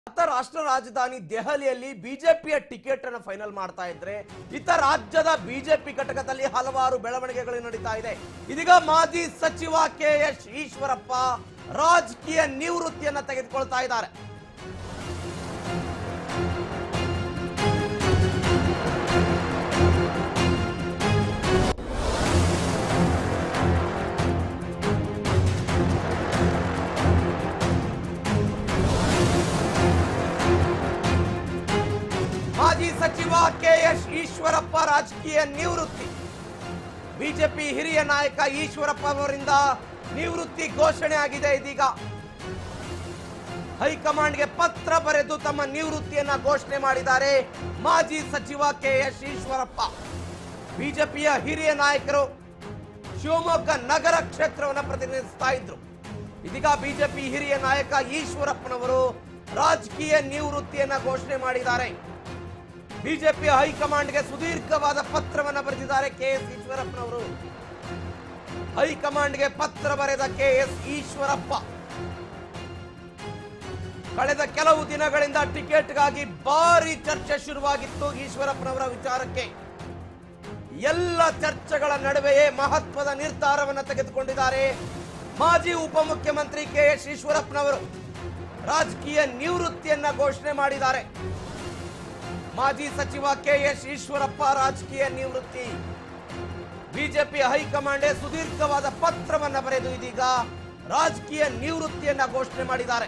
ಅತ್ತ ರಾಷ್ಟ್ರ ರಾಜಧಾನಿ ದೆಹಲಿಯಲ್ಲಿ ಬಿಜೆಪಿಯ ಟಿಕೆಟ್ ಅನ್ನು ಫೈನಲ್ ಮಾಡ್ತಾ ಇದ್ರೆ ಇತ್ತ ರಾಜ್ಯದ ಬಿಜೆಪಿ ಘಟಕದಲ್ಲಿ ಹಲವಾರು ಬೆಳವಣಿಗೆಗಳು ನಡೀತಾ ಇದೆ ಇದೀಗ ಮಾಜಿ ಸಚಿವ ಕೆ ಎಸ್ ಈಶ್ವರಪ್ಪ ರಾಜಕೀಯ ನಿವೃತ್ತಿಯನ್ನ ತೆಗೆದುಕೊಳ್ತಾ ಇದ್ದಾರೆ ಮಾಜಿ ಸಚಿವ ಕೆ ಎಸ್ ಈಶ್ವರಪ್ಪ ರಾಜಕೀಯ ನಿವೃತ್ತಿ ಬಿಜೆಪಿ ಹಿರಿಯ ನಾಯಕ ಈಶ್ವರಪ್ಪ ಅವರಿಂದ ನಿವೃತ್ತಿ ಘೋಷಣೆ ಆಗಿದೆ ಇದೀಗ ಹೈಕಮಾಂಡ್ಗೆ ಪತ್ರ ಬರೆದು ತಮ್ಮ ನಿವೃತ್ತಿಯನ್ನ ಘೋಷಣೆ ಮಾಡಿದ್ದಾರೆ ಮಾಜಿ ಸಚಿವ ಕೆ ಎಸ್ ಈಶ್ವರಪ್ಪ ಬಿಜೆಪಿಯ ಹಿರಿಯ ನಾಯಕರು ಶಿವಮೊಗ್ಗ ನಗರ ಕ್ಷೇತ್ರವನ್ನು ಪ್ರತಿನಿಧಿಸ್ತಾ ಇದ್ರು ಇದೀಗ ಬಿಜೆಪಿ ಹಿರಿಯ ನಾಯಕ ಈಶ್ವರಪ್ಪನವರು ರಾಜಕೀಯ ನಿವೃತ್ತಿಯನ್ನ ಘೋಷಣೆ ಮಾಡಿದ್ದಾರೆ ಬಿಜೆಪಿ ಹೈಕಮಾಂಡ್ಗೆ ಸುದೀರ್ಘವಾದ ಪತ್ರವನ್ನ ಬರೆದಿದ್ದಾರೆ ಕೆ ಎಸ್ ಈಶ್ವರಪ್ಪನವರು ಹೈಕಮಾಂಡ್ಗೆ ಪತ್ರ ಬರೆದ ಕೆ ಎಸ್ ಈಶ್ವರಪ್ಪ ಕಳೆದ ಕೆಲವು ದಿನಗಳಿಂದ ಟಿಕೆಟ್ಗಾಗಿ ಭಾರಿ ಚರ್ಚೆ ಶುರುವಾಗಿತ್ತು ಈಶ್ವರಪ್ಪನವರ ವಿಚಾರಕ್ಕೆ ಎಲ್ಲ ಚರ್ಚೆಗಳ ನಡುವೆಯೇ ಮಹತ್ವದ ನಿರ್ಧಾರವನ್ನು ತೆಗೆದುಕೊಂಡಿದ್ದಾರೆ ಮಾಜಿ ಉಪಮುಖ್ಯಮಂತ್ರಿ ಕೆ ಎಸ್ ಈಶ್ವರಪ್ಪನವರು ರಾಜಕೀಯ ನಿವೃತ್ತಿಯನ್ನ ಘೋಷಣೆ ಮಾಡಿದ್ದಾರೆ ಮಾಜಿ ಸಚಿವ ಕೆ ಎಸ್ ಈಶ್ವರಪ್ಪ ರಾಜಕೀಯ ನಿವೃತ್ತಿ ಬಿಜೆಪಿ ಹೈಕಮಾಂಡ್ ಸುದೀರ್ಘವಾದ ಪತ್ರವನ್ನ ಬರೆದು ಇದೀಗ ರಾಜಕೀಯ ನಿವೃತ್ತಿಯನ್ನ ಘೋಷಣೆ ಮಾಡಿದ್ದಾರೆ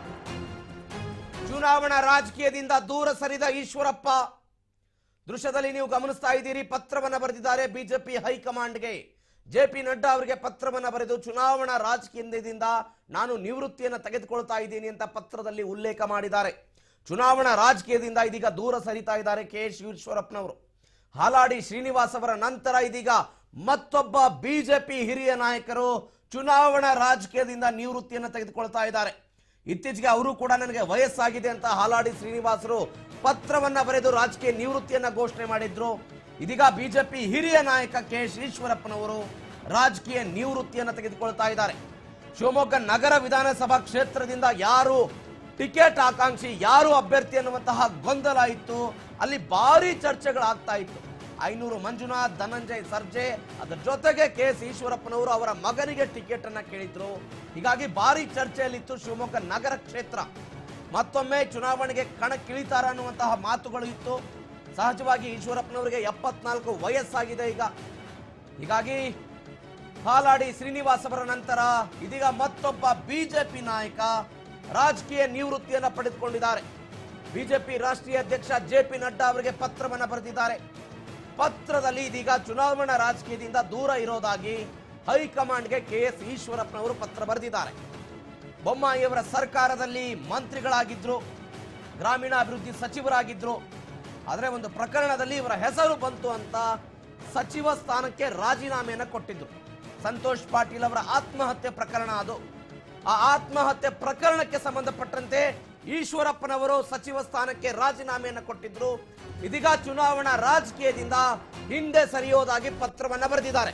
ಚುನಾವಣಾ ರಾಜಕೀಯದಿಂದ ದೂರ ಸರಿದ ಈಶ್ವರಪ್ಪ ದೃಶ್ಯದಲ್ಲಿ ನೀವು ಗಮನಿಸ್ತಾ ಇದ್ದೀರಿ ಪತ್ರವನ್ನ ಬರೆದಿದ್ದಾರೆ ಬಿಜೆಪಿ ಹೈಕಮಾಂಡ್ಗೆ ಜೆ ಪಿ ನಡ್ಡಾ ಅವರಿಗೆ ಪತ್ರವನ್ನ ಬರೆದು ಚುನಾವಣಾ ರಾಜಕೀಯದಿಂದ ನಾನು ನಿವೃತ್ತಿಯನ್ನು ತೆಗೆದುಕೊಳ್ತಾ ಇದ್ದೀನಿ ಅಂತ ಪತ್ರದಲ್ಲಿ ಉಲ್ಲೇಖ ಮಾಡಿದ್ದಾರೆ ಚುನಾವಣಾ ರಾಜಕೀಯದಿಂದ ಇದೀಗ ದೂರ ಸರಿತಾ ಇದ್ದಾರೆ ಕೆ ಎಸ್ ಈಶ್ವರಪ್ಪನವರು ಹಾಲಾಡಿ ಶ್ರೀನಿವಾಸ್ ಅವರ ನಂತರ ಇದೀಗ ಮತ್ತೊಬ್ಬ ಬಿಜೆಪಿ ಹಿರಿಯ ನಾಯಕರು ಚುನಾವಣಾ ರಾಜಕೀಯದಿಂದ ನಿವೃತ್ತಿಯನ್ನು ತೆಗೆದುಕೊಳ್ತಾ ಇದ್ದಾರೆ ಇತ್ತೀಚೆಗೆ ಅವರು ಕೂಡ ನನಗೆ ವಯಸ್ಸಾಗಿದೆ ಅಂತ ಹಾಲಾಡಿ ಶ್ರೀನಿವಾಸರು ಪತ್ರವನ್ನ ಬರೆದು ರಾಜಕೀಯ ನಿವೃತ್ತಿಯನ್ನ ಘೋಷಣೆ ಮಾಡಿದ್ರು ಇದೀಗ ಬಿಜೆಪಿ ಹಿರಿಯ ನಾಯಕ ಕೆ ಎಸ್ ಈಶ್ವರಪ್ಪನವರು ರಾಜಕೀಯ ನಿವೃತ್ತಿಯನ್ನ ತೆಗೆದುಕೊಳ್ತಾ ಇದ್ದಾರೆ ಶಿವಮೊಗ್ಗ ನಗರ ವಿಧಾನಸಭಾ ಕ್ಷೇತ್ರದಿಂದ ಯಾರು ಟಿಕೆಟ್ ಆಕಾಂಕ್ಷಿ ಯಾರು ಅಭ್ಯರ್ಥಿ ಅನ್ನುವಂತಹ ಗೊಂದಲ ಇತ್ತು ಅಲ್ಲಿ ಭಾರಿ ಚರ್ಚೆಗಳಾಗ್ತಾ ಇತ್ತು ಐನೂರು ಮಂಜುನಾಥ್ ಧನಂಜಯ್ ಸರ್ಜೆ ಅದರ ಜೊತೆಗೆ ಕೆ ಎಸ್ ಈಶ್ವರಪ್ಪನವರು ಅವರ ಮಗನಿಗೆ ಟಿಕೆಟ್ ಅನ್ನ ಕೇಳಿದ್ರು ಹೀಗಾಗಿ ಭಾರಿ ಚರ್ಚೆಯಲ್ಲಿತ್ತು ಶಿವಮೊಗ್ಗ ನಗರ ಕ್ಷೇತ್ರ ಮತ್ತೊಮ್ಮೆ ಚುನಾವಣೆಗೆ ಕಣಕ್ಕಿಳಿತಾರ ಅನ್ನುವಂತಹ ಮಾತುಗಳು ಇತ್ತು ಸಹಜವಾಗಿ ಈಶ್ವರಪ್ಪನವರಿಗೆ ಎಪ್ಪತ್ನಾಲ್ಕು ವಯಸ್ಸಾಗಿದೆ ಈಗ ಹೀಗಾಗಿ ಹಾಲಾಡಿ ಶ್ರೀನಿವಾಸ್ ಅವರ ನಂತರ ಇದೀಗ ಮತ್ತೊಬ್ಬ ಬಿಜೆಪಿ ನಾಯಕ ರಾಜಕೀಯ ನಿವೃತ್ತಿಯನ್ನು ಪಡೆದುಕೊಂಡಿದ್ದಾರೆ ಬಿಜೆಪಿ ರಾಷ್ಟ್ರೀಯ ಅಧ್ಯಕ್ಷ ಜೆ ಪಿ ನಡ್ಡಾ ಅವರಿಗೆ ಪತ್ರವನ್ನ ಬರೆದಿದ್ದಾರೆ ಪತ್ರದಲ್ಲಿ ಇದೀಗ ಚುನಾವಣಾ ರಾಜಕೀಯದಿಂದ ದೂರ ಇರೋದಾಗಿ ಹೈಕಮಾಂಡ್ಗೆ ಕೆ ಎಸ್ ಈಶ್ವರಪ್ಪನವರು ಪತ್ರ ಬರೆದಿದ್ದಾರೆ ಬೊಮ್ಮಾಯಿಯವರ ಸರ್ಕಾರದಲ್ಲಿ ಮಂತ್ರಿಗಳಾಗಿದ್ರು ಗ್ರಾಮೀಣಾಭಿವೃದ್ಧಿ ಸಚಿವರಾಗಿದ್ರು ಆದರೆ ಒಂದು ಪ್ರಕರಣದಲ್ಲಿ ಇವರ ಹೆಸರು ಬಂತು ಅಂತ ಸಚಿವ ಸ್ಥಾನಕ್ಕೆ ರಾಜೀನಾಮೆಯನ್ನು ಕೊಟ್ಟಿದ್ರು ಸಂತೋಷ್ ಪಾಟೀಲ್ ಅವರ ಆತ್ಮಹತ್ಯೆ ಪ್ರಕರಣ ಅದು ಆ ಆತ್ಮಹತ್ಯೆ ಪ್ರಕರಣಕ್ಕೆ ಸಂಬಂಧಪಟ್ಟಂತೆ ಈಶ್ವರಪ್ಪನವರು ಸಚಿವ ಸ್ಥಾನಕ್ಕೆ ರಾಜೀನಾಮೆಯನ್ನು ಕೊಟ್ಟಿದ್ರು ಇದೀಗ ಚುನಾವಣಾ ರಾಜಕೀಯದಿಂದ ಹಿಂದೆ ಸರಿಯೋದಾಗಿ ಪತ್ರವನ್ನ ಬರೆದಿದ್ದಾರೆ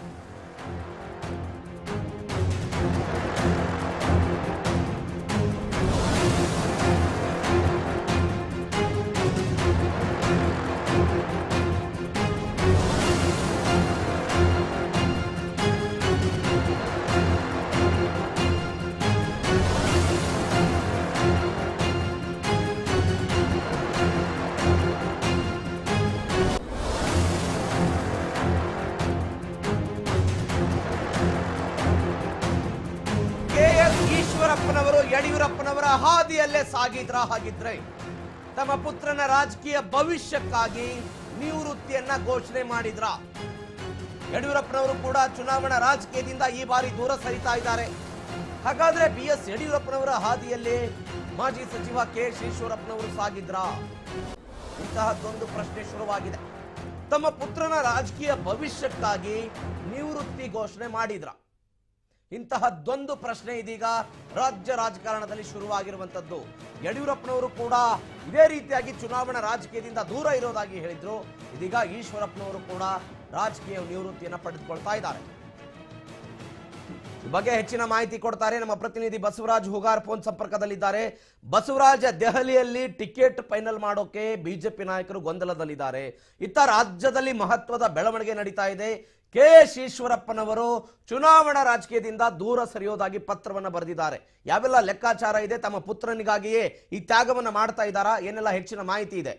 ಕೆ ಎಸ್ ಈಶ್ವರಪ್ಪನವರು ಯಡಿಯೂರಪ್ಪನವರ ಹಾದಿಯಲ್ಲೇ ಸಾಗಿದ್ರ ಹಾಗಿದ್ರೆ ತಮ್ಮ ಪುತ್ರನ ರಾಜಕೀಯ ಭವಿಷ್ಯಕ್ಕಾಗಿ ನಿವೃತ್ತಿಯನ್ನ ಘೋಷಣೆ ಮಾಡಿದ್ರ ಯಡಿಯೂರಪ್ಪನವರು ಕೂಡ ಚುನಾವಣಾ ರಾಜಕೀಯದಿಂದ ಈ ಬಾರಿ ದೂರ ಸರಿತಾ ಇದ್ದಾರೆ ಹಾಗಾದ್ರೆ ಬಿ ಎಸ್ ಯಡಿಯೂರಪ್ಪನವರ ಹಾದಿಯಲ್ಲಿ ಮಾಜಿ ಸಚಿವ ಕೆ ಎಸ್ ಈಶ್ವರಪ್ಪನವರು ಸಾಗಿದ್ರ ಇಂತಹದ್ದೊಂದು ಪ್ರಶ್ನೆ ಶುರುವಾಗಿದೆ ತಮ್ಮ ಪುತ್ರನ ರಾಜಕೀಯ ಭವಿಷ್ಯಕ್ಕಾಗಿ ನಿವೃತ್ತಿ ಘೋಷಣೆ ಮಾಡಿದ್ರ ಇಂತಹದ್ದೊಂದು ಪ್ರಶ್ನೆ ಇದೀಗ ರಾಜ್ಯ ರಾಜಕಾರಣದಲ್ಲಿ ಶುರುವಾಗಿರುವಂತದ್ದು ಯಡಿಯೂರಪ್ಪನವರು ಕೂಡ ಇದೇ ರೀತಿಯಾಗಿ ಚುನಾವಣಾ ರಾಜಕೀಯದಿಂದ ದೂರ ಇರೋದಾಗಿ ಹೇಳಿದ್ರು ಇದೀಗ ಈಶ್ವರಪ್ಪನವರು ಕೂಡ ರಾಜಕೀಯ ನಿವೃತ್ತಿಯನ್ನು ಪಡೆದುಕೊಳ್ತಾ ಇದ್ದಾರೆ ಈ ಬಗ್ಗೆ ಹೆಚ್ಚಿನ ಮಾಹಿತಿ ಕೊಡ್ತಾರೆ ನಮ್ಮ ಪ್ರತಿನಿಧಿ ಬಸವರಾಜ್ ಹುಗಾರ್ ಫೋನ್ ಸಂಪರ್ಕದಲ್ಲಿದ್ದಾರೆ ಬಸವರಾಜ್ ದೆಹಲಿಯಲ್ಲಿ ಟಿಕೆಟ್ ಫೈನಲ್ ಮಾಡೋಕೆ ಬಿಜೆಪಿ ನಾಯಕರು ಗೊಂದಲದಲ್ಲಿದ್ದಾರೆ ಇತ್ತ ರಾಜ್ಯದಲ್ಲಿ ಮಹತ್ವದ ಬೆಳವಣಿಗೆ ನಡೀತಾ ಇದೆ ಕೆ ಎಸ್ ಈಶ್ವರಪ್ಪನವರು ಚುನಾವಣಾ ರಾಜಕೀಯದಿಂದ ದೂರ ಸರಿಯೋದಾಗಿ ಪತ್ರವನ್ನು ಬರೆದಿದ್ದಾರೆ ಯಾವೆಲ್ಲ ಲೆಕ್ಕಾಚಾರ ಇದೆ ತಮ್ಮ ಪುತ್ರನಿಗಾಗಿಯೇ ಈ ತ್ಯಾಗವನ್ನು ಮಾಡ್ತಾ ಇದ್ದಾರಾ ಏನೆಲ್ಲ ಹೆಚ್ಚಿನ ಮಾಹಿತಿ ಇದೆ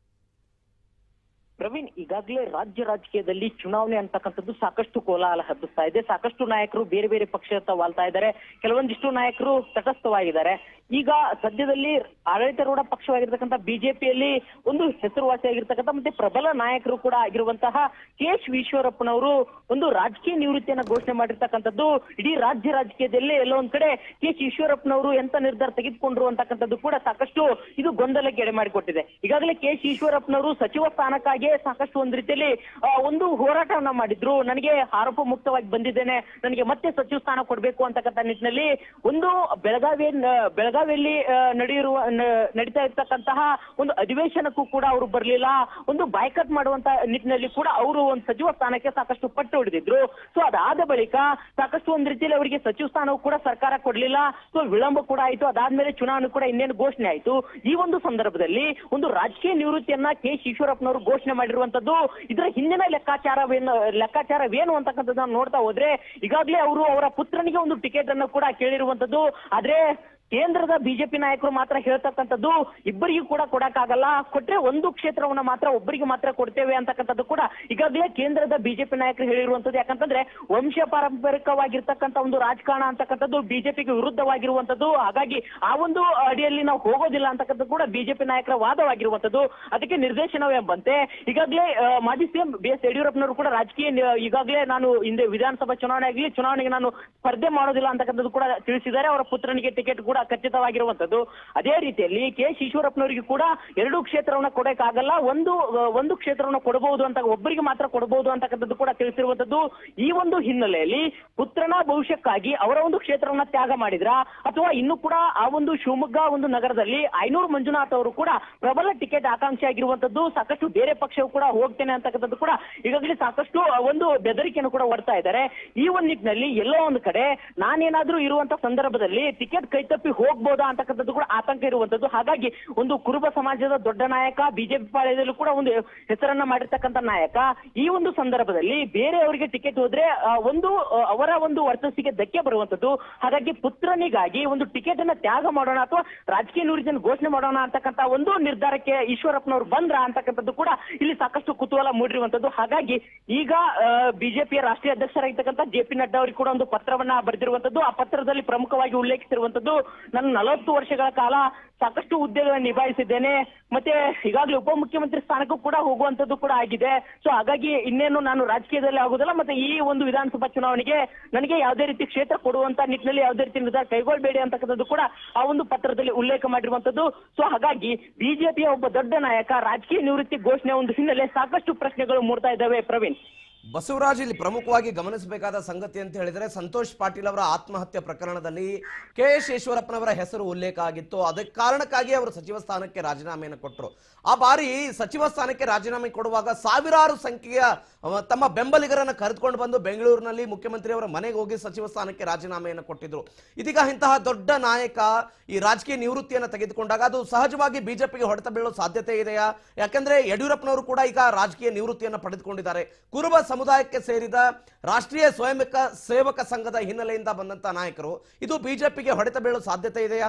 ಪ್ರವೀಣ್ ಈಗಾಗಲೇ ರಾಜ್ಯ ರಾಜಕೀಯದಲ್ಲಿ ಚುನಾವಣೆ ಅಂತಕ್ಕಂಥದ್ದು ಸಾಕಷ್ಟು ಕೋಲಾಹಲ ಹಬ್ಬಿಸ್ತಾ ಇದೆ ಸಾಕಷ್ಟು ನಾಯಕರು ಬೇರೆ ಬೇರೆ ಪಕ್ಷದತ್ತ ವಾಲ್ತಾ ಇದ್ದಾರೆ ಕೆಲವೊಂದಿಷ್ಟು ನಾಯಕರು ತಟಸ್ಥವಾಗಿದ್ದಾರೆ ಈಗ ಸದ್ಯದಲ್ಲಿ ಆಡಳಿತಾರೂಢ ಪಕ್ಷವಾಗಿರ್ತಕ್ಕಂಥ ಬಿಜೆಪಿಯಲ್ಲಿ ಒಂದು ಹೆಸರುವಾಸಿಯಾಗಿರ್ತಕ್ಕಂಥ ಮತ್ತೆ ಪ್ರಬಲ ನಾಯಕರು ಕೂಡ ಆಗಿರುವಂತಹ ಕೆ ಎಚ್ ಈಶ್ವರಪ್ಪನವರು ಒಂದು ರಾಜಕೀಯ ನಿವೃತ್ತಿಯನ್ನ ಘೋಷಣೆ ಮಾಡಿರ್ತಕ್ಕಂಥದ್ದು ಇಡೀ ರಾಜ್ಯ ರಾಜಕೀಯದಲ್ಲೇ ಎಲ್ಲೋ ಒಂದ್ ಕಡೆ ಕೆ ಎಚ್ ಈಶ್ವರಪ್ಪನವರು ಎಂತ ನಿರ್ಧಾರ ತೆಗೆದುಕೊಂಡ್ರು ಅಂತಕ್ಕಂಥದ್ದು ಕೂಡ ಸಾಕಷ್ಟು ಇದು ಗೊಂದಲಕ್ಕೆ ಎಡೆ ಮಾಡಿಕೊಟ್ಟಿದೆ ಈಗಾಗಲೇ ಕೆ ಎಚ್ ಈಶ್ವರಪ್ಪನವರು ಸಚಿವ ಸ್ಥಾನಕ್ಕಾಗಿ ಸಾಕಷ್ಟು ಒಂದ್ ರೀತಿಯಲ್ಲಿ ಆ, ಒಂದು ಹೋರಾಟವನ್ನ ಮಾಡಿದ್ರು ನನಗೆ ಆರೋಪ ಮುಕ್ತವಾಗಿ ಬಂದಿದ್ದೇನೆ ನನಗೆ ಮತ್ತೆ ಸಚಿವ ಸ್ಥಾನ ಕೊಡ್ಬೇಕು ಅಂತಕ್ಕಂಥ ನಿಟ್ಟಿನಲ್ಲಿ ಒಂದು ಬೆಳಗಾವಿ ಬೆಳಗಾವಿಯಲ್ಲಿ ಆ, ನಡೆಯಿರುವ ನ- ನಡೀತಾ ಇರ್ತಕ್ಕಂತಹ ಒಂದು ಅಧಿವೇಶನಕ್ಕೂ ಕೂಡ ಅವರು ಬರ್ಲಿಲ್ಲ ಒಂದು ಬಾಯ್ಕಟ್ ಮಾಡುವಂತ ನಿಟ್ಟಿನಲ್ಲಿ ಕೂಡ ಅವರು ಒಂದು ಸಚಿವ ಸ್ಥಾನಕ್ಕೆ ಸಾಕಷ್ಟು ಪಟ್ಟು ಹೊಡೆದಿದ್ರು ಸೊ ಅದಾದ ಬಳಿಕ ಸಾಕಷ್ಟು ಒಂದ್ ರೀತಿಯಲ್ಲಿ ಅವರಿಗೆ ಸಚಿವ ಸ್ಥಾನವೂ ಕೂಡ ಸರ್ಕಾರ ಕೊಡ್ಲಿಲ್ಲ ಸೊ ವಿಳಂಬ ಕೂಡ ಆಯ್ತು ಅದಾದ್ಮೇಲೆ ಚುನಾವಣೆ ಕೂಡ ಇನ್ನೇನು ಘೋಷಣೆ ಆಯ್ತು ಈ ಒಂದು ಸಂದರ್ಭದಲ್ಲಿ ಒಂದು ರಾಜಕೀಯ ನಿವೃತ್ತಿಯನ್ನ ಕೆ ಈಶ್ವರಪ್ಪನವರು ಘೋಷಣೆ ಮಾಡಿರುವಂತದ್ದು ಇದರ ಹಿಂದಿನ ಲೆಕ್ಕಾಚಾರವೇನು ಲೆಕ್ಕಾಚಾರವೇನು ಅಂತಕ್ಕಂಥದ್ದನ್ನ ನೋಡ್ತಾ ಹೋದ್ರೆ ಈಗಾಗಲೇ ಅವರು ಅವರ ಪುತ್ರನಿಗೆ ಒಂದು ಟಿಕೆಟ್ ಅನ್ನು ಕೂಡ ಕೇಳಿರುವಂತದ್ದು ಆದ್ರೆ ಕೇಂದ್ರದ ಬಿಜೆಪಿ ನಾಯಕರು ಮಾತ್ರ ಹೇಳ್ತಕ್ಕಂಥದ್ದು ಇಬ್ಬರಿಗೂ ಕೂಡ ಕೊಡಕ್ಕಾಗಲ್ಲ ಕೊಟ್ರೆ ಒಂದು ಕ್ಷೇತ್ರವನ್ನ ಮಾತ್ರ ಒಬ್ಬರಿಗೆ ಮಾತ್ರ ಕೊಡ್ತೇವೆ ಅಂತಕ್ಕಂಥದ್ದು ಕೂಡ ಈಗಾಗಲೇ ಕೇಂದ್ರದ ಬಿಜೆಪಿ ನಾಯಕರು ಹೇಳಿರುವಂತದ್ದು ಯಾಕಂತಂದ್ರೆ ವಂಶ ಪಾರಂಪರಿಕವಾಗಿರ್ತಕ್ಕಂಥ ಒಂದು ರಾಜಕಾರಣ ಅಂತಕ್ಕಂಥದ್ದು ಬಿಜೆಪಿಗೆ ವಿರುದ್ಧವಾಗಿರುವಂತದ್ದು ಹಾಗಾಗಿ ಆ ಒಂದು ಅಡಿಯಲ್ಲಿ ನಾವು ಹೋಗೋದಿಲ್ಲ ಅಂತಕ್ಕಂಥದ್ದು ಕೂಡ ಬಿಜೆಪಿ ನಾಯಕರ ವಾದವಾಗಿರುವಂತದ್ದು ಅದಕ್ಕೆ ನಿರ್ದೇಶನವೆಂಬಂತೆ ಈಗಾಗಲೇ ಆ, ಮಾಜಿ ಸಿಎಂ ಬಿ ಎಸ್ ಯಡಿಯೂರಪ್ಪನವರು ಕೂಡ ರಾಜಕೀಯ ನಿ- ಈಗಾಗಲೇ ನಾನು ಹಿಂದೆ ವಿಧಾನಸಭಾ ಚುನಾವಣೆ ಆಗಲಿ ಚುನಾವಣೆಗೆ ನಾನು ಸ್ಪರ್ಧೆ ಮಾಡೋದಿಲ್ಲ ಅಂತಕ್ಕಂಥದ್ದು ಕೂಡ ತಿಳಿಸಿದ್ದಾರೆ ಅವರ ಪುತ್ರನಿಗೆ ಟಿಕೆಟ್ ಕೂಡ ಖಚಿತವಾಗಿರುವಂತದ್ದು ಅದೇ ರೀತಿಯಲ್ಲಿ ಕೆ ಎಸ್ ಈಶ್ವರಪ್ಪನವರಿಗೆ ಕೂಡ ಎರಡು ಕ್ಷೇತ್ರವನ್ನ ಕೊಡಕ್ಕಾಗಲ್ಲ ಒಂದು ಆ, ಒಂದು ಕ್ಷೇತ್ರವನ್ನ ಕೊಡಬಹುದು ಅಂತ ಒಬ್ಬರಿಗೆ ಮಾತ್ರ ಕೊಡಬಹುದು ಅಂತಕ್ಕಂಥದ್ದು ಕೂಡ ತಿಳಿಸಿರುವಂತದ್ದು ಈ ಒಂದು ಹಿನ್ನೆಲೆಯಲ್ಲಿ ಪುತ್ರನ ಭವಿಷ್ಯಕ್ಕಾಗಿ ಅವರ ಒಂದು ಕ್ಷೇತ್ರವನ್ನ ತ್ಯಾಗ ಮಾಡಿದ್ರ ಅಥವಾ ಇನ್ನು ಕೂಡ ಆ ಒಂದು ಶಿವಮೊಗ್ಗ ಒಂದು ನಗರದಲ್ಲಿ ಐನೂರು ಮಂಜುನಾಥ್ ಅವರು ಕೂಡ ಪ್ರಬಲ ಟಿಕೆಟ್ ಆಕಾಂಕ್ಷಿ ಆಗಿರುವಂತದ್ದು ಸಾಕಷ್ಟು ಬೇರೆ ಪಕ್ಷವು ಕೂಡ ಹೋಗ್ತೇನೆ ಅಂತಕ್ಕಂಥದ್ದು ಕೂಡ ಈಗಾಗಲೇ ಸಾಕಷ್ಟು ಒಂದು ಬೆದರಿಕೆಯನ್ನು ಕೂಡ ಹೊಡ್ತಾ ಇದ್ದಾರೆ ಈ ಒಂದು ನಿಟ್ಟಿನಲ್ಲಿ ಎಲ್ಲೋ ಒಂದು ಕಡೆ ನಾನೇನಾದ್ರೂ ಇರುವಂತ ಸಂದರ್ಭದಲ್ಲಿ ಟಿಕೆಟ್ ಕೈತಪ್ಪಿ ಹೋಗ್ಬೋದಾ ಅಂತಕ್ಕಂಥದ್ದು ಕೂಡ ಆತಂಕ ಇರುವಂತದ್ದು ಹಾಗಾಗಿ ಒಂದು ಕುರುಬ ಸಮಾಜದ ದೊಡ್ಡ ನಾಯಕ ಬಿಜೆಪಿ ಪಾಳ್ಯದಲ್ಲೂ ಕೂಡ ಒಂದು ಹೆಸರನ್ನ ಮಾಡಿರ್ತಕ್ಕಂಥ ನಾಯಕ ಈ ಒಂದು ಸಂದರ್ಭದಲ್ಲಿ ಬೇರೆಯವರಿಗೆ ಟಿಕೆಟ್ ಹೋದ್ರೆ ಆ, ಒಂದು ಆ, ಅವರ ಒಂದು ವರ್ಚಸ್ಸಿಗೆ ಧಕ್ಕೆ ಬರುವಂತದ್ದು ಹಾಗಾಗಿ ಪುತ್ರನಿಗಾಗಿ ಒಂದು ಟಿಕೆಟ್ ಅನ್ನ ತ್ಯಾಗ ಮಾಡೋಣ ಅಥವಾ ರಾಜಕೀಯ ನಿವೃತ್ತಿಯನ್ನು ಘೋಷಣೆ ಮಾಡೋಣ ಅಂತಕ್ಕಂಥ ಒಂದು ನಿರ್ಧಾರಕ್ಕೆ ಈಶ್ವರಪ್ಪನವರು ಬಂದ್ರ ಅಂತಕ್ಕಂಥದ್ದು ಕೂಡ ಇಲ್ಲಿ ಸಾಕಷ್ಟು ಕುತೂಹಲ ಮೂಡಿರುವಂತದ್ದು ಹಾಗಾಗಿ ಈಗ ಬಿಜೆಪಿಯ ರಾಷ್ಟ್ರೀಯ ಅಧ್ಯಕ್ಷರಾಗಿರ್ತಕ್ಕಂಥ ಜೆ ಪಿ ನಡ್ಡಾ ಅವರಿಗೆ ಕೂಡ ಒಂದು ಪತ್ರವನ್ನ ಬರೆದಿರುವಂತದ್ದು ಆ ಪತ್ರದಲ್ಲಿ ಪ್ರಮುಖವಾಗಿ ಉಲ್ಲೇಖಿಸಿರುವಂತದ್ದು ನಾನು ನಲವತ್ತು ವರ್ಷಗಳ ಕಾಲ ಸಾಕಷ್ಟು ಹುದ್ದೆಗಳನ್ನು ನಿಭಾಯಿಸಿದ್ದೇನೆ ಮತ್ತೆ ಈಗಾಗಲೇ ಉಪಮುಖ್ಯಮಂತ್ರಿ ಸ್ಥಾನಕ್ಕೂ ಕೂಡ ಹೋಗುವಂತದ್ದು ಕೂಡ ಆಗಿದೆ ಸೊ ಹಾಗಾಗಿ ಇನ್ನೇನು ನಾನು ರಾಜಕೀಯದಲ್ಲಿ ಆಗುದಿಲ್ಲ ಮತ್ತೆ ಈ ಒಂದು ವಿಧಾನಸಭಾ ಚುನಾವಣೆಗೆ ನನಗೆ ಯಾವುದೇ ರೀತಿ ಕ್ಷೇತ್ರ ಕೊಡುವಂತ ನಿಟ್ಟಿನಲ್ಲಿ ಯಾವುದೇ ರೀತಿ ನಿರ್ಧಾರ ಕೈಗೊಳ್ಳಬೇಡಿ ಅಂತಕ್ಕಂಥದ್ದು ಕೂಡ ಆ ಒಂದು ಪತ್ರದಲ್ಲಿ ಉಲ್ಲೇಖ ಮಾಡಿರುವಂತದ್ದು ಸೊ ಹಾಗಾಗಿ ಬಿಜೆಪಿಯ ಒಬ್ಬ ದೊಡ್ಡ ನಾಯಕ ರಾಜಕೀಯ ನಿವೃತ್ತಿ ಘೋಷಣೆ ಒಂದು ಹಿನ್ನೆಲೆ ಸಾಕಷ್ಟು ಪ್ರಶ್ನೆಗಳು ಮೂಡ್ತಾ ಇದ್ದಾವೆ ಪ್ರವೀಣ್ ಬಸವರಾಜ್ ಇಲ್ಲಿ ಪ್ರಮುಖವಾಗಿ ಗಮನಿಸಬೇಕಾದ ಸಂಗತಿ ಅಂತ ಹೇಳಿದ್ರೆ ಸಂತೋಷ್ ಪಾಟೀಲ್ ಅವರ ಆತ್ಮಹತ್ಯೆ ಪ್ರಕರಣದಲ್ಲಿ ಕೆ ಎಸ್ ಈಶ್ವರಪ್ಪನವರ ಹೆಸರು ಉಲ್ಲೇಖ ಆಗಿತ್ತು ಅದಕ್ಕೆ ಕಾರಣಕ್ಕಾಗಿ ಅವರು ಸಚಿವ ಸ್ಥಾನಕ್ಕೆ ರಾಜೀನಾಮೆಯನ್ನು ಕೊಟ್ಟರು ಆ ಬಾರಿ ಸಚಿವ ಸ್ಥಾನಕ್ಕೆ ರಾಜೀನಾಮೆ ಕೊಡುವಾಗ ಸಾವಿರಾರು ಸಂಖ್ಯೆಯ ಅವ, ತಮ್ಮ ಬೆಂಬಲಿಗರನ್ನು ಕರೆದುಕೊಂಡು ಬಂದು ಬೆಂಗಳೂರಿನಲ್ಲಿ ಮುಖ್ಯಮಂತ್ರಿ ಅವರ ಮನೆಗೆ ಹೋಗಿ ಸಚಿವ ಸ್ಥಾನಕ್ಕೆ ರಾಜೀನಾಮೆಯನ್ನು ಕೊಟ್ಟಿದ್ರು ಇದೀಗ ಇಂತಹ ದೊಡ್ಡ ನಾಯಕ ಈ ರಾಜಕೀಯ ನಿವೃತ್ತಿಯನ್ನು ತೆಗೆದುಕೊಂಡಾಗ ಅದು ಸಹಜವಾಗಿ ಬಿಜೆಪಿಗೆ ಹೊಡೆತ ಬೀಳೋ ಸಾಧ್ಯತೆ ಇದೆಯಾ ಯಾಕಂದ್ರೆ ಯಡಿಯೂರಪ್ಪನವರು ಕೂಡ ಈಗ ರಾಜಕೀಯ ನಿವೃತ್ತಿಯನ್ನು ಪಡೆದುಕೊಂಡಿದ್ದಾರೆ ಕುರುಬ ಸಮುದಾಯಕ್ಕೆ ಸೇರಿದ ರಾಷ್ಟ್ರೀಯ ಸ್ವಯಂಕ ಸೇವಕ ಸಂಘದ ಹಿನ್ನೆಲೆಯಿಂದ ಬಂದಂತ ನಾಯಕರು ಇದು ಬಿಜೆಪಿಗೆ ಹೊಡೆತ ಬೀಳೋ ಸಾಧ್ಯತೆ ಇದೆಯಾ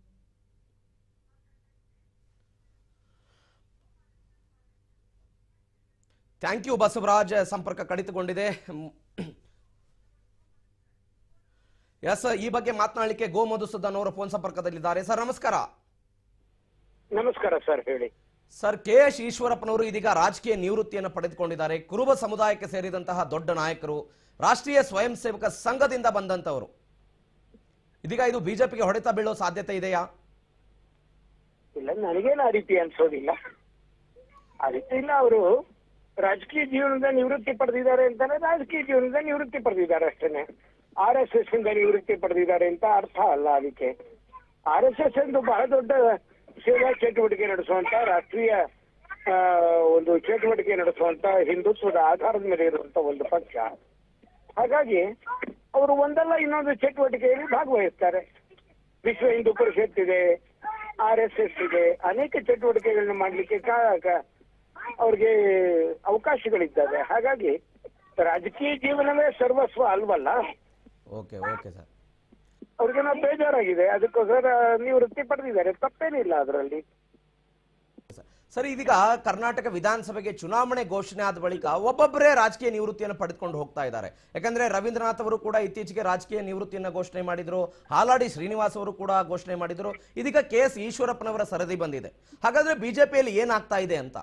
ಥ್ಯಾಂಕ್ ಯು ಬಸವರಾಜ್ ಸಂಪರ್ಕ ಕಡಿತಗೊಂಡಿದೆ ಎಸ್ ಈ ಬಗ್ಗೆ ಮಾತನಾಡಲಿಕ್ಕೆ ಗೋ ಮಧುಸೂದನ್ ಅವರು ಫೋನ್ ಸಂಪರ್ಕದಲ್ಲಿದ್ದಾರೆ ಸರ್ ನಮಸ್ಕಾರ ನಮಸ್ಕಾರ ಸರ್ ಹೇಳಿ ಸರ್ ಕೆ ಎಸ್ ಈಶ್ವರಪ್ಪನವರು ಇದೀಗ ರಾಜಕೀಯ ನಿವೃತ್ತಿಯನ್ನು ಪಡೆದುಕೊಂಡಿದ್ದಾರೆ ಕುರುಬ ಸಮುದಾಯಕ್ಕೆ ಸೇರಿದಂತಹ ದೊಡ್ಡ ನಾಯಕರು ರಾಷ್ಟ್ರೀಯ ಸ್ವಯಂ ಸೇವಕ ಸಂಘದಿಂದ ಬಂದಂತವರು ಇದೀಗ ಇದು ಬಿಜೆಪಿಗೆ ಹೊಡೆತ ಬೀಳೋ ಸಾಧ್ಯತೆ ಇದೆಯಾ ಇಲ್ಲ ನನಗೇನು ಆ ರೀತಿ ಅನ್ಸೋದಿಲ್ಲ ಆ ರೀತಿ ಇಲ್ಲ ಅವರು ರಾಜಕೀಯ ಜೀವನದ ನಿವೃತ್ತಿ ಪಡೆದಿದ್ದಾರೆ ಅಂತಾನೆ ರಾಜಕೀಯ ಜೀವನದ ನಿವೃತ್ತಿ ಪಡೆದಿದ್ದಾರೆ ಅಷ್ಟೇನೆ ಆರ್ ಎಸ್ ಎಸ್ ಇಂದ ನಿವೃತ್ತಿ ಪಡೆದಿದ್ದಾರೆ ಅಂತ ಅರ್ಥ ಅಲ್ಲ ಅದಕ್ಕೆ ಆರ್ ಎಸ್ ಎಸ್ ಎಂದು ಬಹಳ ದೊಡ್ಡ ಸೇವಾ ಚಟುವಟಿಕೆ ನಡೆಸುವಂತ ರಾಷ್ಟ್ರೀಯ ಆ, ಒಂದು ಚಟುವಟಿಕೆ ನಡೆಸುವಂತ ಹಿಂದುತ್ವದ ಆಧಾರದ ಮೇಲೆ ಇರುವಂತ ಒಂದು ಪಕ್ಷ ಹಾಗಾಗಿ ಅವರು ಒಂದಲ್ಲ ಇನ್ನೊಂದು ಚಟುವಟಿಕೆಯಲ್ಲಿ ಭಾಗವಹಿಸ್ತಾರೆ ವಿಶ್ವ ಹಿಂದೂ ಪರಿಷತ್ ಇದೆ ಆರ್ ಎಸ್ ಎಸ್ ಇದೆ ಅನೇಕ ಚಟುವಟಿಕೆಗಳನ್ನ ಮಾಡ್ಲಿಕ್ಕೆ ಕಾ- ಕ- ಅವ್ರಿಗೆ ಅವಕಾಶಗಳಿದ್ದಾವೆ ಹಾಗಾಗಿ ರಾಜಕೀಯ ಜೀವನವೇ ಸರ್ವಸ್ವ ಅಲ್ವಲ್ಲ ಓಕೆ ಓಕೆ ಸರ್ ಅವ್ರಿಗೇನೋ ಬೇಜಾರಾಗಿದೆ ಅದಕ್ಕೋಸ್ಕರ ನಿವೃತ್ತಿ ಪಡೆದಿದ್ದಾರೆ ತಪ್ಪೇನಿಲ್ಲ ಅದರಲ್ಲಿ ಸರ್ ಇದೀಗ ಕರ್ನಾಟಕ ವಿಧಾನಸಭೆಗೆ ಚುನಾವಣೆ ಘೋಷಣೆ ಆದ ಬಳಿಕ ಒಬ್ಬೊಬ್ಬರೇ ರಾಜಕೀಯ ನಿವೃತ್ತಿಯನ್ನು ಪಡೆದುಕೊಂಡು ಹೋಗ್ತಾ ಇದ್ದಾರೆ ಯಾಕಂದ್ರೆ ರವೀಂದ್ರನಾಥ್ ಅವರು ಕೂಡ ಇತ್ತೀಚೆಗೆ ರಾಜಕೀಯ ನಿವೃತ್ತಿಯನ್ನು ಘೋಷಣೆ ಮಾಡಿದ್ರು ಹಾಲಾಡಿ ಶ್ರೀನಿವಾಸ್ ಅವರು ಕೂಡ ಘೋಷಣೆ ಮಾಡಿದ್ರು ಇದೀಗ ಕೆ ಎಸ್ ಈಶ್ವರಪ್ಪನವರ ಸರದಿ ಬಂದಿದೆ ಹಾಗಾದ್ರೆ ಬಿಜೆಪಿಯಲ್ಲಿ ಏನಾಗ್ತಾ ಇದೆ ಅಂತ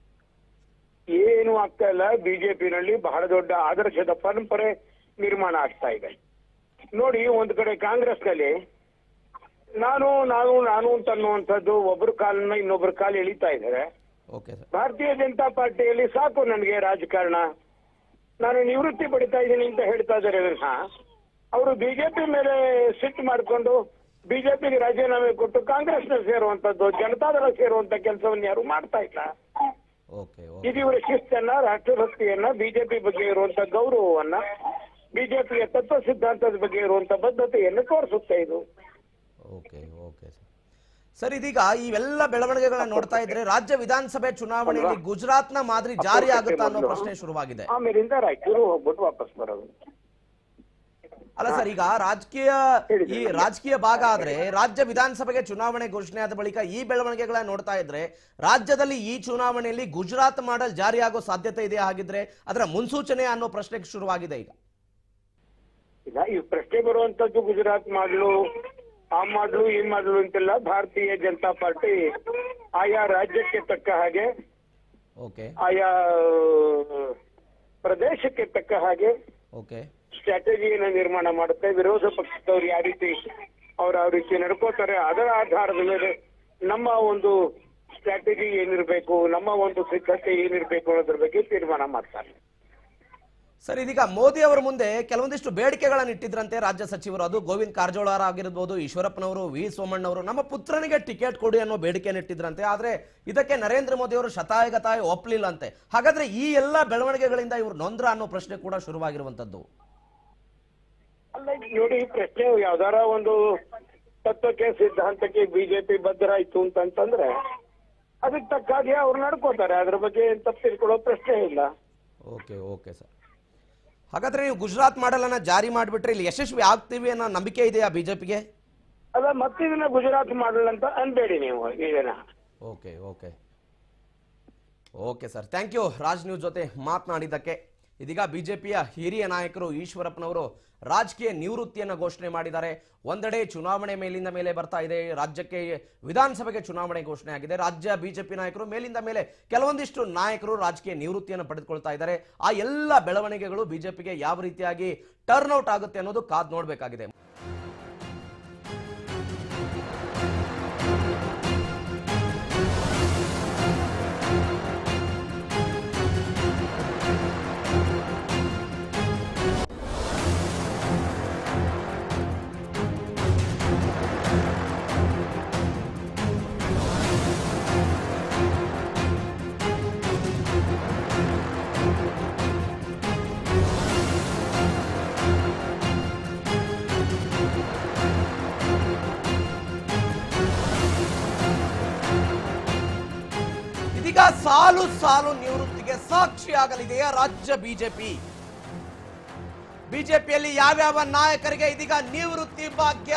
ಏನು ಆಗ್ತಾ ಇಲ್ಲ ಬಿಜೆಪಿನಲ್ಲಿ ಬಹಳ ದೊಡ್ಡ ಆದರ್ಶದ ಪರಂಪರೆ ನಿರ್ಮಾಣ ಆಗ್ತಾ ಇದೆ ನೋಡಿ ಒಂದು ಕಡೆ ಕಾಂಗ್ರೆಸ್ನಲ್ಲಿ ನಾನು ನಾನು ನಾನು ಅಂತ ಅನ್ನುವಂಥದ್ದು ಒಬ್ಬರ ಕಾಲನ್ನ ಇನ್ನೊಬ್ಬರ ಕಾಲು ಎಳಿತಾ ಇದ್ದಾರೆ ಓಕೆ ಸರ್ ಭಾರತೀಯ ಜನತಾ ಪಾರ್ಟಿಯಲ್ಲಿ ಸಾಕು ನನಗೆ ರಾಜಕಾರಣ ನಾನು ನಿವೃತ್ತಿ ಪಡಿತಾ ಇದ್ದೀನಿ ಅಂತ ಹೇಳ್ತಾ ಇದ್ದಾರೆ ವಿನಃ ಅವರು ಬಿಜೆಪಿ ಮೇಲೆ ಸಿಟ್ಟು ಮಾಡಿಕೊಂಡು ಬಿಜೆಪಿಗೆ ರಾಜೀನಾಮೆ ಕೊಟ್ಟು ಕಾಂಗ್ರೆಸ್ನ ಸೇರುವಂತದ್ದು ಜನತಾದಳ ಸೇರುವಂತ ಕೆಲಸವನ್ನು ಯಾರು ಮಾಡ್ತಾ ಇಲ್ಲ ಓಕೆ ಇದು ಇವರ ಶಿಸ್ತನ್ನ ರಾಷ್ಟ್ರಭಕ್ತಿಯನ್ನ ಬಿಜೆಪಿ ಬಗ್ಗೆ ಇರುವಂತ ಗೌರವವನ್ನ ಬಿಜೆಪಿಯ ತತ್ವ ಸಿದ್ಧಾಂತದ ಬಗ್ಗೆ ಇರುವಂತ ಬದ್ಧತೆಯನ್ನು ತೋರಿಸುತ್ತೆ ಇದು ಓಕೆ ಓಕೆ ಸರ್ ಸರ್ ಇದೀಗ ಇವೆಲ್ಲ ಬೆಳವಣಿಗೆಗಳನ್ನ ನೋಡ್ತಾ ಇದ್ರೆ ರಾಜ್ಯ ವಿಧಾನಸಭೆ ಚುನಾವಣೆಯಲ್ಲಿ ಗುಜರಾತ್ನ ಮಾದರಿ ಜಾರಿ ಆಗುತ್ತಾ ಅನ್ನೋ ಪ್ರಶ್ನೆ ಶುರುವಾಗಿದೆ ಆಮೇಲಿಂದ ರಾಯಚೂರು ಹೋಗ್ಬಿಟ್ಟು ವಾಪಸ್ ಬರೋದು ಅಲ್ಲ ಸರ್ ಈಗ ರಾಜಕೀಯ ಈ ರಾಜಕೀಯ ಭಾಗ ಆದ್ರೆ ರಾಜ್ಯ ವಿಧಾನಸಭೆಗೆ ಚುನಾವಣೆ ಘೋಷಣೆ ಆದ ಬಳಿಕ ಈ ಬೆಳವಣಿಗೆಗಳನ್ನ ನೋಡ್ತಾ ಇದ್ರೆ ರಾಜ್ಯದಲ್ಲಿ ಈ ಚುನಾವಣೆಯಲ್ಲಿ ಗುಜರಾತ್ ಮಾಡೆಲ್ ಜಾರಿಯಾಗೋ ಸಾಧ್ಯತೆ ಇದೆಯಾ ಹಾಗಿದ್ರೆ ಅದರ ಮುನ್ಸೂಚನೆ ಅನ್ನೋ ಪ್ರಶ್ನೆ ಶುರುವಾಗಿದೆ ಈಗ ಇಲ್ಲ ಈ ಪ್ರಶ್ನೆ ಬರುವಂತದ್ದು ಗುಜರಾತ್ ಮಾಡ್ಲು ಆ ಮಾಡ್ಲು ಈ ಮಾಡ್ಲು ಅಂತೆಲ್ಲ ಭಾರತೀಯ ಜನತಾ ಪಾರ್ಟಿ ಆಯಾ ರಾಜ್ಯಕ್ಕೆ ತಕ್ಕ ಹಾಗೆ ಓಕೆ ಆಯಾ ಪ್ರದೇಶಕ್ಕೆ ತಕ್ಕ ಹಾಗೆ ಓಕೆ ಸ್ಟ್ರಾಟಜಿಯನ್ನ ನಿರ್ಮಾಣ ಮಾಡುತ್ತೆ ವಿರೋಧ ಪಕ್ಷದವ್ರು ಯಾವ ರೀತಿ ಅವ್ರು ಯಾವ ರೀತಿ ನಡ್ಕೋತಾರೆ ಅದರ ಆಧಾರದ ಮೇಲೆ ನಮ್ಮ ಒಂದು ಸ್ಟ್ರಾಟಜಿ ಏನಿರ್ಬೇಕು ನಮ್ಮ ಒಂದು ಸಿದ್ಧತೆ ಏನಿರ್ಬೇಕು ಅನ್ನೋದ್ರ ಬಗ್ಗೆ ತೀರ್ಮಾನ ಮಾಡ್ತಾರೆ ಸರ್ ಇದೀಗ ಮೋದಿ ಅವರ ಮುಂದೆ ಕೆಲವೊಂದಿಷ್ಟು ಬೇಡಿಕೆಗಳನ್ನು ಇಟ್ಟಿದ್ರಂತೆ ರಾಜ್ಯ ಸಚಿವರು ಅದು ಗೋವಿಂದ್ ಕಾರಜೋಳ ಆಗಿರ್ಬೋದು ಈಶ್ವರಪ್ಪನವರು ವಿ ಸೋಮಣ್ಣವರು ನಮ್ಮ ಪುತ್ರನಿಗೆ ಟಿಕೆಟ್ ಕೊಡಿ ಅನ್ನೋ ಬೇಡಿಕೆಯನ್ನು ಇಟ್ಟಿದ್ರಂತೆ ಆದ್ರೆ ಇದಕ್ಕೆ ನರೇಂದ್ರ ಮೋದಿ ಅವರು ಶತಾಯಗತಾಯ ಒಪ್ಪಲಿಲ್ಲಂತೆ ಹಾಗಾದ್ರೆ ಈ ಎಲ್ಲ ಬೆಳವಣಿಗೆಗಳಿಂದ ಇವರು ನೊಂದ್ರ ಅನ್ನೋ ಪ್ರಶ್ನೆ ಕೂಡ ಶುರುವಾಗಿರುವಂತದ್ದು ಅಲ್ಲ ನೋಡಿ ಈ ಪ್ರಶ್ನೆ ಯಾವ್ದಾರ ಒಂದು ತತ್ವಕ್ಕೆ ಸಿದ್ಧಾಂತಕ್ಕೆ ಬಿಜೆಪಿ ಬದ್ಧರಾಯ್ತು ಅಂತಂತಂದ್ರೆ ಅದಕ್ಕೆ ತಕ್ಕ ಹಾಗೆ ಅವ್ರು ನಡ್ಕೋತಾರೆ ಅದ್ರ ಬಗ್ಗೆ ಏನ್ ತಪ್ಪು ತಿಳ್ಕೊಳ್ಳೋ ಪ್ರಶ್ನೆ ಇಲ್ಲ ಓಕೆ ಓಕೆ ಸರ್ ಹಾಗಾದ್ರೆ ನೀವು ಗುಜರಾತ್ ಮಾಡೆಲ್ ಅನ್ನ ಜಾರಿ ಮಾಡಿಬಿಟ್ರೆ ಇಲ್ಲಿ ಯಶಸ್ವಿ ಆಗ್ತೀವಿ ಅನ್ನೋ ನಂಬಿಕೆ ಇದೆಯಾ ಬಿಜೆಪಿಗೆ ಅಲ್ಲ ಮತ್ತಿದನ್ನ ಗುಜರಾತ್ ಮಾಡಲ್ಲ ಅಂತ ಅನ್ಬೇಡಿ ನೀವು ಇದನ್ನ okay okay okay sir thank you Raj news ಜೊತೆ ಮಾತನಾಡಿದ್ದಕ್ಕೆ ಇದೀಗ ಬಿಜೆಪಿಯ ಹಿರಿಯ ನಾಯಕರು ಈಶ್ವರಪ್ಪನವರು ರಾಜಕೀಯ ನಿವೃತ್ತಿಯನ್ನು ಘೋಷಣೆ ಮಾಡಿದ್ದಾರೆ ಒಂದೆಡೆ ಚುನಾವಣೆ ಮೇಲಿಂದ ಮೇಲೆ ಬರ್ತಾ ಇದೆ ರಾಜ್ಯಕ್ಕೆ ವಿಧಾನಸಭೆಗೆ ಚುನಾವಣೆ ಘೋಷಣೆ ಆಗಿದೆ ರಾಜ್ಯ ಬಿಜೆಪಿ ನಾಯಕರು ಮೇಲಿಂದ ಮೇಲೆ ಕೆಲವೊಂದಿಷ್ಟು ನಾಯಕರು ರಾಜಕೀಯ ನಿವೃತ್ತಿಯನ್ನು ಪಡೆದುಕೊಳ್ತಾ ಇದ್ದಾರೆ ಆ ಎಲ್ಲ ಬೆಳವಣಿಗೆಗಳು ಬಿಜೆಪಿಗೆ ಯಾವ ರೀತಿಯಾಗಿ ಟರ್ನ್ಔಟ್ ಆಗುತ್ತೆ ಅನ್ನೋದು ಕಾದ್ ನೋಡಬೇಕಾಗಿದೆ ಇದೀಗ ಸಾಲು ಸಾಲು ನಿವೃತ್ತಿಗೆ ಸಾಕ್ಷಿಯಾಗಲಿದೆಯಾ ರಾಜ್ಯ ಬಿಜೆಪಿ ಬಿಜೆಪಿಯಲ್ಲಿ ಯಾವ್ಯಾವ ನಾಯಕರಿಗೆ ಇದೀಗ ನಿವೃತ್ತಿ ಭಾಗ್ಯ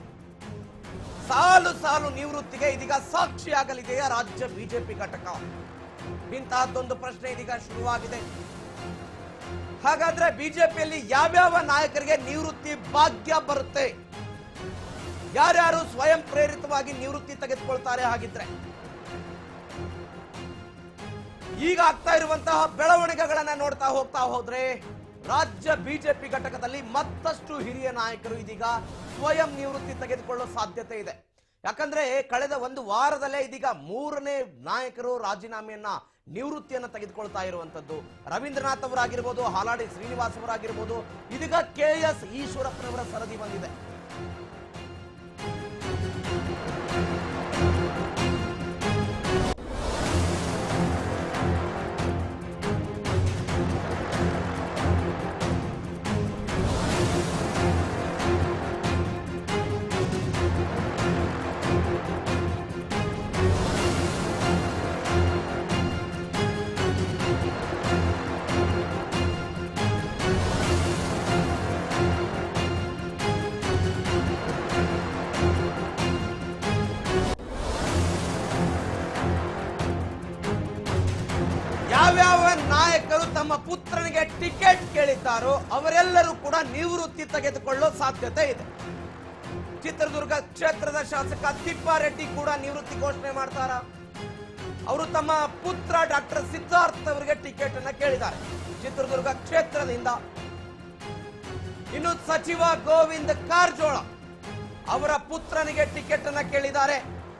ಸಾಲು ಸಾಲು ನಿವೃತ್ತಿಗೆ ಇದೀಗ ಸಾಕ್ಷಿಯಾಗಲಿದೆಯಾ ರಾಜ್ಯ ಬಿಜೆಪಿ ಘಟಕ ಇಂತಹದ್ದೊಂದು ಪ್ರಶ್ನೆ ಇದೀಗ ಶುರುವಾಗಿದೆ ಹಾಗಾದ್ರೆ ಬಿಜೆಪಿಯಲ್ಲಿ ಯಾವ್ಯಾವ ನಾಯಕರಿಗೆ ನಿವೃತ್ತಿ ಭಾಗ್ಯ ಬರುತ್ತೆ ಯಾರ್ಯಾರು ಸ್ವಯಂ ಪ್ರೇರಿತವಾಗಿ ನಿವೃತ್ತಿ ತೆಗೆದುಕೊಳ್ತಾರೆ ಹಾಗಿದ್ರೆ ಈಗ ಆಗ್ತಾ ಇರುವಂತಹ ಬೆಳವಣಿಗೆಗಳನ್ನ ನೋಡ್ತಾ ಹೋಗ್ತಾ ಹೋದ್ರೆ ರಾಜ್ಯ ಬಿಜೆಪಿ ಘಟಕದಲ್ಲಿ ಮತ್ತಷ್ಟು ಹಿರಿಯ ನಾಯಕರು ಇದೀಗ ಸ್ವಯಂ ನಿವೃತ್ತಿ ತೆಗೆದುಕೊಳ್ಳೋ ಸಾಧ್ಯತೆ ಇದೆ ಯಾಕಂದ್ರೆ ಕಳೆದ ಒಂದು ವಾರದಲ್ಲೇ ಇದೀಗ ಮೂರನೇ ನಾಯಕರು ರಾಜೀನಾಮೆಯನ್ನ ನಿವೃತ್ತಿಯನ್ನ ತೆಗೆದುಕೊಳ್ತಾ ಇರುವಂತದ್ದು ರವೀಂದ್ರನಾಥ್ ಅವರಾಗಿರ್ಬೋದು ಹಾಲಾಡಿ ಶ್ರೀನಿವಾಸ್ ಅವರಾಗಿರ್ಬೋದು ಇದೀಗ ಕೆ ಎಸ್ ಈಶ್ವರಪ್ಪನವರ ಸರದಿ ಬಂದಿದೆ ಯಾವ್ಯಾವ ನಾಯಕರು ತಮ್ಮ ಪುತ್ರನಿಗೆ ಟಿಕೆಟ್ ಕೇಳಿದ್ದಾರೋ ಅವರೆಲ್ಲರೂ ಕೂಡ ನಿವೃತ್ತಿ ತೆಗೆದುಕೊಳ್ಳೋ ಸಾಧ್ಯತೆ ಇದೆ ಚಿತ್ರದುರ್ಗ ಕ್ಷೇತ್ರದ ಶಾಸಕ ತಿಪ್ಪಾರೆಡ್ಡಿ ಕೂಡ ನಿವೃತ್ತಿ ಘೋಷಣೆ ಮಾಡ್ತಾರ ಅವರು ತಮ್ಮ ಪುತ್ರ ಡಾಕ್ಟರ್ ಸಿದ್ಧಾರ್ಥ್ ಅವರಿಗೆ ಟಿಕೆಟ್ ಅನ್ನ ಕೇಳಿದ್ದಾರೆ ಚಿತ್ರದುರ್ಗ ಕ್ಷೇತ್ರದಿಂದ ಇನ್ನು ಸಚಿವ ಗೋವಿಂದ ಕಾರಜೋಳ ಅವರ ಪುತ್ರನಿಗೆ ಟಿಕೆಟ್ ಅನ್ನ ಕೇಳಿದ್ದಾರೆ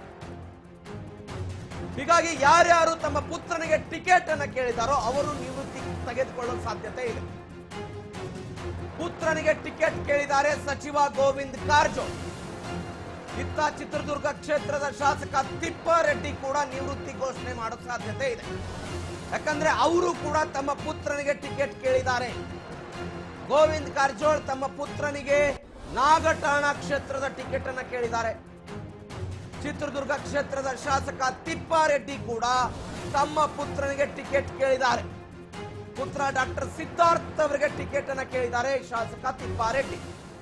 ಹೀಗಾಗಿ ಯಾರ್ಯಾರು ತಮ್ಮ ಪುತ್ರನಿಗೆ ಟಿಕೆಟ್ ಅನ್ನ ಕೇಳಿದಾರೋ ಅವರು ನಿವೃತ್ತಿ ತೆಗೆದುಕೊಳ್ಳೋ ಸಾಧ್ಯತೆ ಇದೆ ಪುತ್ರನಿಗೆ ಟಿಕೆಟ್ ಕೇಳಿದ್ದಾರೆ ಸಚಿವ ಗೋವಿಂದ್ ಕಾರಜೋಳ ಇತ್ತ ಚಿತ್ರದುರ್ಗ ಕ್ಷೇತ್ರದ ಶಾಸಕ ತಿಪ್ಪಾರೆಡ್ಡಿ ಕೂಡ ನಿವೃತ್ತಿ ಘೋಷಣೆ ಮಾಡೋ ಸಾಧ್ಯತೆ ಇದೆ ಯಾಕಂದ್ರೆ ಅವರು ಕೂಡ ತಮ್ಮ ಪುತ್ರನಿಗೆ ಟಿಕೆಟ್ ಕೇಳಿದ್ದಾರೆ ಗೋವಿಂದ್ ಕಾರಜೋಳ್ ತಮ್ಮ ಪುತ್ರನಿಗೆ ನಾಗಠಾಣ ಕ್ಷೇತ್ರದ ಟಿಕೆಟ್ ಅನ್ನ ಕೇಳಿದ್ದಾರೆ ಚಿತ್ರದುರ್ಗ ಕ್ಷೇತ್ರದ ಶಾಸಕ ತಿಪ್ಪಾರೆಡ್ಡಿ ಕೂಡ ತಮ್ಮ ಪುತ್ರನಿಗೆ ಟಿಕೆಟ್ ಕೇಳಿದ್ದಾರೆ ಪುತ್ರ ಡಾಕ್ಟರ್ ಸಿದ್ಧಾರ್ಥ್ ಅವರಿಗೆ ಟಿಕೆಟ್ ಅನ್ನ ಕೇಳಿದ್ದಾರೆ ಶಾಸಕ ತಿಪ್ಪಾರೆಡ್ಡಿ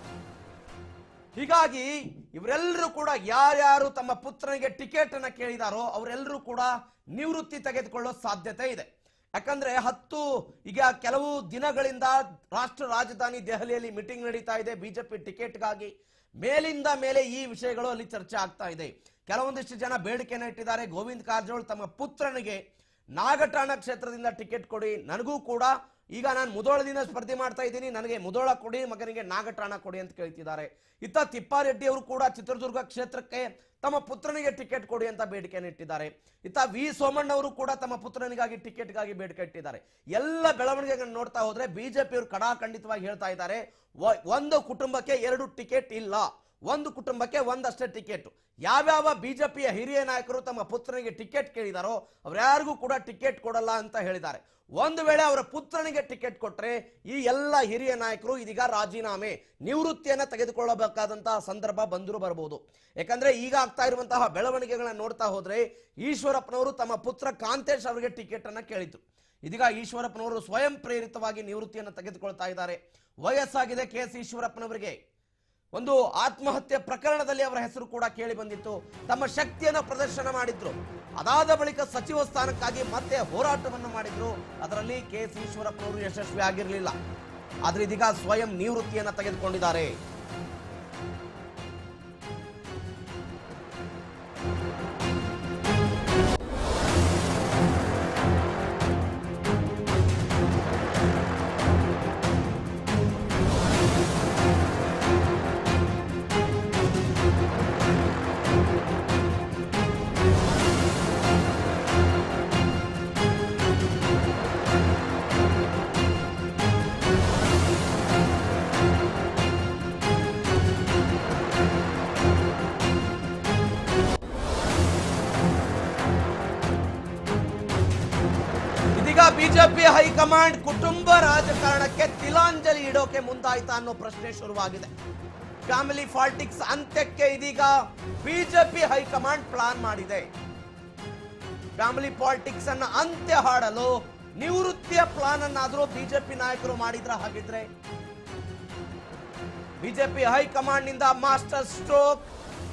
ಹೀಗಾಗಿ ಇವರೆಲ್ಲರೂ ಕೂಡ ಯಾರ್ಯಾರು ತಮ್ಮ ಪುತ್ರನಿಗೆ ಟಿಕೆಟ್ ಅನ್ನ ಕೇಳಿದಾರೋ ಅವರೆಲ್ಲರೂ ಕೂಡ ನಿವೃತ್ತಿ ತೆಗೆದುಕೊಳ್ಳೋ ಸಾಧ್ಯತೆ ಇದೆ ಯಾಕಂದ್ರೆ ಹತ್ತು ಈಗ ಕೆಲವು ದಿನಗಳಿಂದ ರಾಷ್ಟ್ರ ರಾಜಧಾನಿ ದೆಹಲಿಯಲ್ಲಿ ಮೀಟಿಂಗ್ ನಡೀತಾ ಇದೆ ಬಿಜೆಪಿ ಟಿಕೆಟ್ಗಾಗಿ ಮೇಲಿಂದ ಮೇಲೆ ಈ ವಿಷಯಗಳು ಅಲ್ಲಿ ಚರ್ಚೆ ಆಗ್ತಾ ಇದೆ ಕೆಲವೊಂದಿಷ್ಟು ಜನ ಬೇಡಿಕೆನ ಇಟ್ಟಿದ್ದಾರೆ ಗೋವಿಂದ್ ಕಾರಜೋಳ್ ತಮ್ಮ ಪುತ್ರನಿಗೆ ನಾಗಠಾಣ ಕ್ಷೇತ್ರದಿಂದ ಟಿಕೆಟ್ ಕೊಡಿ ನನಗೂ ಕೂಡ ಈಗ ನಾನು ಮುದೋಳದಿಂದ ಸ್ಪರ್ಧೆ ಮಾಡ್ತಾ ಇದ್ದೀನಿ ನನಗೆ ಮುದೋಳ ಕೊಡಿ ಮಗನಿಗೆ ನಾಗಠಾಣ ಕೊಡಿ ಅಂತ ಕೇಳ್ತಿದ್ದಾರೆ ಇತ್ತ ತಿಪ್ಪಾರೆಡ್ಡಿ ಅವರು ಕೂಡ ಚಿತ್ರದುರ್ಗ ಕ್ಷೇತ್ರಕ್ಕೆ ತಮ್ಮ ಪುತ್ರನಿಗೆ ಟಿಕೆಟ್ ಕೊಡಿ ಅಂತ ಬೇಡಿಕೆಯನ್ನು ಇಟ್ಟಿದ್ದಾರೆ ಇತ್ತ ವಿ ಸೋಮಣ್ಣ ಅವರು ಕೂಡ ತಮ್ಮ ಪುತ್ರನಿಗಾಗಿ ಟಿಕೆಟ್ಗಾಗಿ ಬೇಡಿಕೆ ಇಟ್ಟಿದ್ದಾರೆ ಎಲ್ಲ ಬೆಳವಣಿಗೆಗಳನ್ನು ನೋಡ್ತಾ ಹೋದ್ರೆ ಬಿಜೆಪಿ ಅವರು ಕಡಾಖಂಡಿತವಾಗಿ ಹೇಳ್ತಾ ಇದ್ದಾರೆ ಒ- ಒಂದು ಕುಟುಂಬಕ್ಕೆ ಎರಡು ಟಿಕೆಟ್ ಇಲ್ಲ ಒಂದು ಕುಟುಂಬಕ್ಕೆ ಒಂದಷ್ಟೇ ಟಿಕೆಟ್ ಯಾವ್ಯಾವ ಬಿಜೆಪಿಯ ಹಿರಿಯ ನಾಯಕರು ತಮ್ಮ ಪುತ್ರನಿಗೆ ಟಿಕೆಟ್ ಕೇಳಿದಾರೋ ಅವ್ರ್ಯಾರಿಗೂ ಕೂಡ ಟಿಕೆಟ್ ಕೊಡಲ್ಲ ಅಂತ ಹೇಳಿದ್ದಾರೆ ಒಂದು ವೇಳೆ ಅವರ ಪುತ್ರನಿಗೆ ಟಿಕೆಟ್ ಕೊಟ್ರೆ ಈ ಎಲ್ಲ ಹಿರಿಯ ನಾಯಕರು ಇದೀಗ ರಾಜೀನಾಮೆ ನಿವೃತ್ತಿಯನ್ನ ತೆಗೆದುಕೊಳ್ಳಬೇಕಾದಂತಹ ಸಂದರ್ಭ ಬಂದರೂ ಬರಬಹುದು ಯಾಕಂದ್ರೆ ಈಗ ಆಗ್ತಾ ಇರುವಂತಹ ಬೆಳವಣಿಗೆಗಳನ್ನ ನೋಡ್ತಾ ಹೋದ್ರೆ ಈಶ್ವರಪ್ಪನವರು ತಮ್ಮ ಪುತ್ರ ಕಾಂತೇಶ್ ಅವರಿಗೆ ಟಿಕೆಟ್ ಅನ್ನ ಕೇಳಿದ್ರು ಇದೀಗ ಈಶ್ವರಪ್ಪನವರು ಸ್ವಯಂ ಪ್ರೇರಿತವಾಗಿ ನಿವೃತ್ತಿಯನ್ನು ತೆಗೆದುಕೊಳ್ತಾ ಇದ್ದಾರೆ ವಯಸ್ಸಾಗಿದೆ ಕೆ ಎಸ್ ಈಶ್ವರಪ್ಪನವರಿಗೆ ಒಂದು ಆತ್ಮಹತ್ಯೆ ಪ್ರಕರಣದಲ್ಲಿ ಅವರ ಹೆಸರು ಕೂಡ ಕೇಳಿ ಬಂದಿತ್ತು ತಮ್ಮ ಶಕ್ತಿಯನ್ನು ಪ್ರದರ್ಶನ ಮಾಡಿದ್ರು ಅದಾದ ಬಳಿಕ ಸಚಿವ ಸ್ಥಾನಕ್ಕಾಗಿ ಮತ್ತೆ ಹೋರಾಟವನ್ನು ಮಾಡಿದ್ರು ಅದರಲ್ಲಿ ಕೆ ಎಸ್ ಈಶ್ವರಪ್ಪನವರು ಯಶಸ್ವಿ ಆಗಿರಲಿಲ್ಲ ಆದ್ರೆ ಇದೀಗ ಸ್ವಯಂ ನಿವೃತ್ತಿಯನ್ನ ತೆಗೆದುಕೊಂಡಿದ್ದಾರೆ ಇದೀಗ ಬಿಜೆಪಿ ಹೈಕಮಾಂಡ್ ಕುಟುಂಬ ರಾಜಕಾರಣಕ್ಕೆ ತಿಲಾಂಜಲಿ ಇಡೋಕೆ ಮುಂದಾಯ್ತಾ ಅನ್ನೋ ಪ್ರಶ್ನೆ ಶುರುವಾಗಿದೆ ಫ್ಯಾಮಿಲಿ ಪಾಲಿಟಿಕ್ಸ್ ಅಂತ್ಯಕ್ಕೆ ಇದೀಗ ಬಿಜೆಪಿ ಹೈಕಮಾಂಡ್ ಪ್ಲಾನ್ ಮಾಡಿದೆ ಫ್ಯಾಮಿಲಿ ಪಾಲಿಟಿಕ್ಸ್ ಅನ್ನ ಅಂತ್ಯ ಹಾಡಲು ನಿವೃತ್ತಿಯ ಪ್ಲಾನ್ ಅನ್ನಾದ್ರೂ ಬಿಜೆಪಿ ನಾಯಕರು ಮಾಡಿದ್ರ ಹಾಗಿದ್ರೆ ಬಿಜೆಪಿ ಹೈಕಮಾಂಡ್ ನಿಂದ ಮಾಸ್ಟರ್ ಸ್ಟ್ರೋಕ್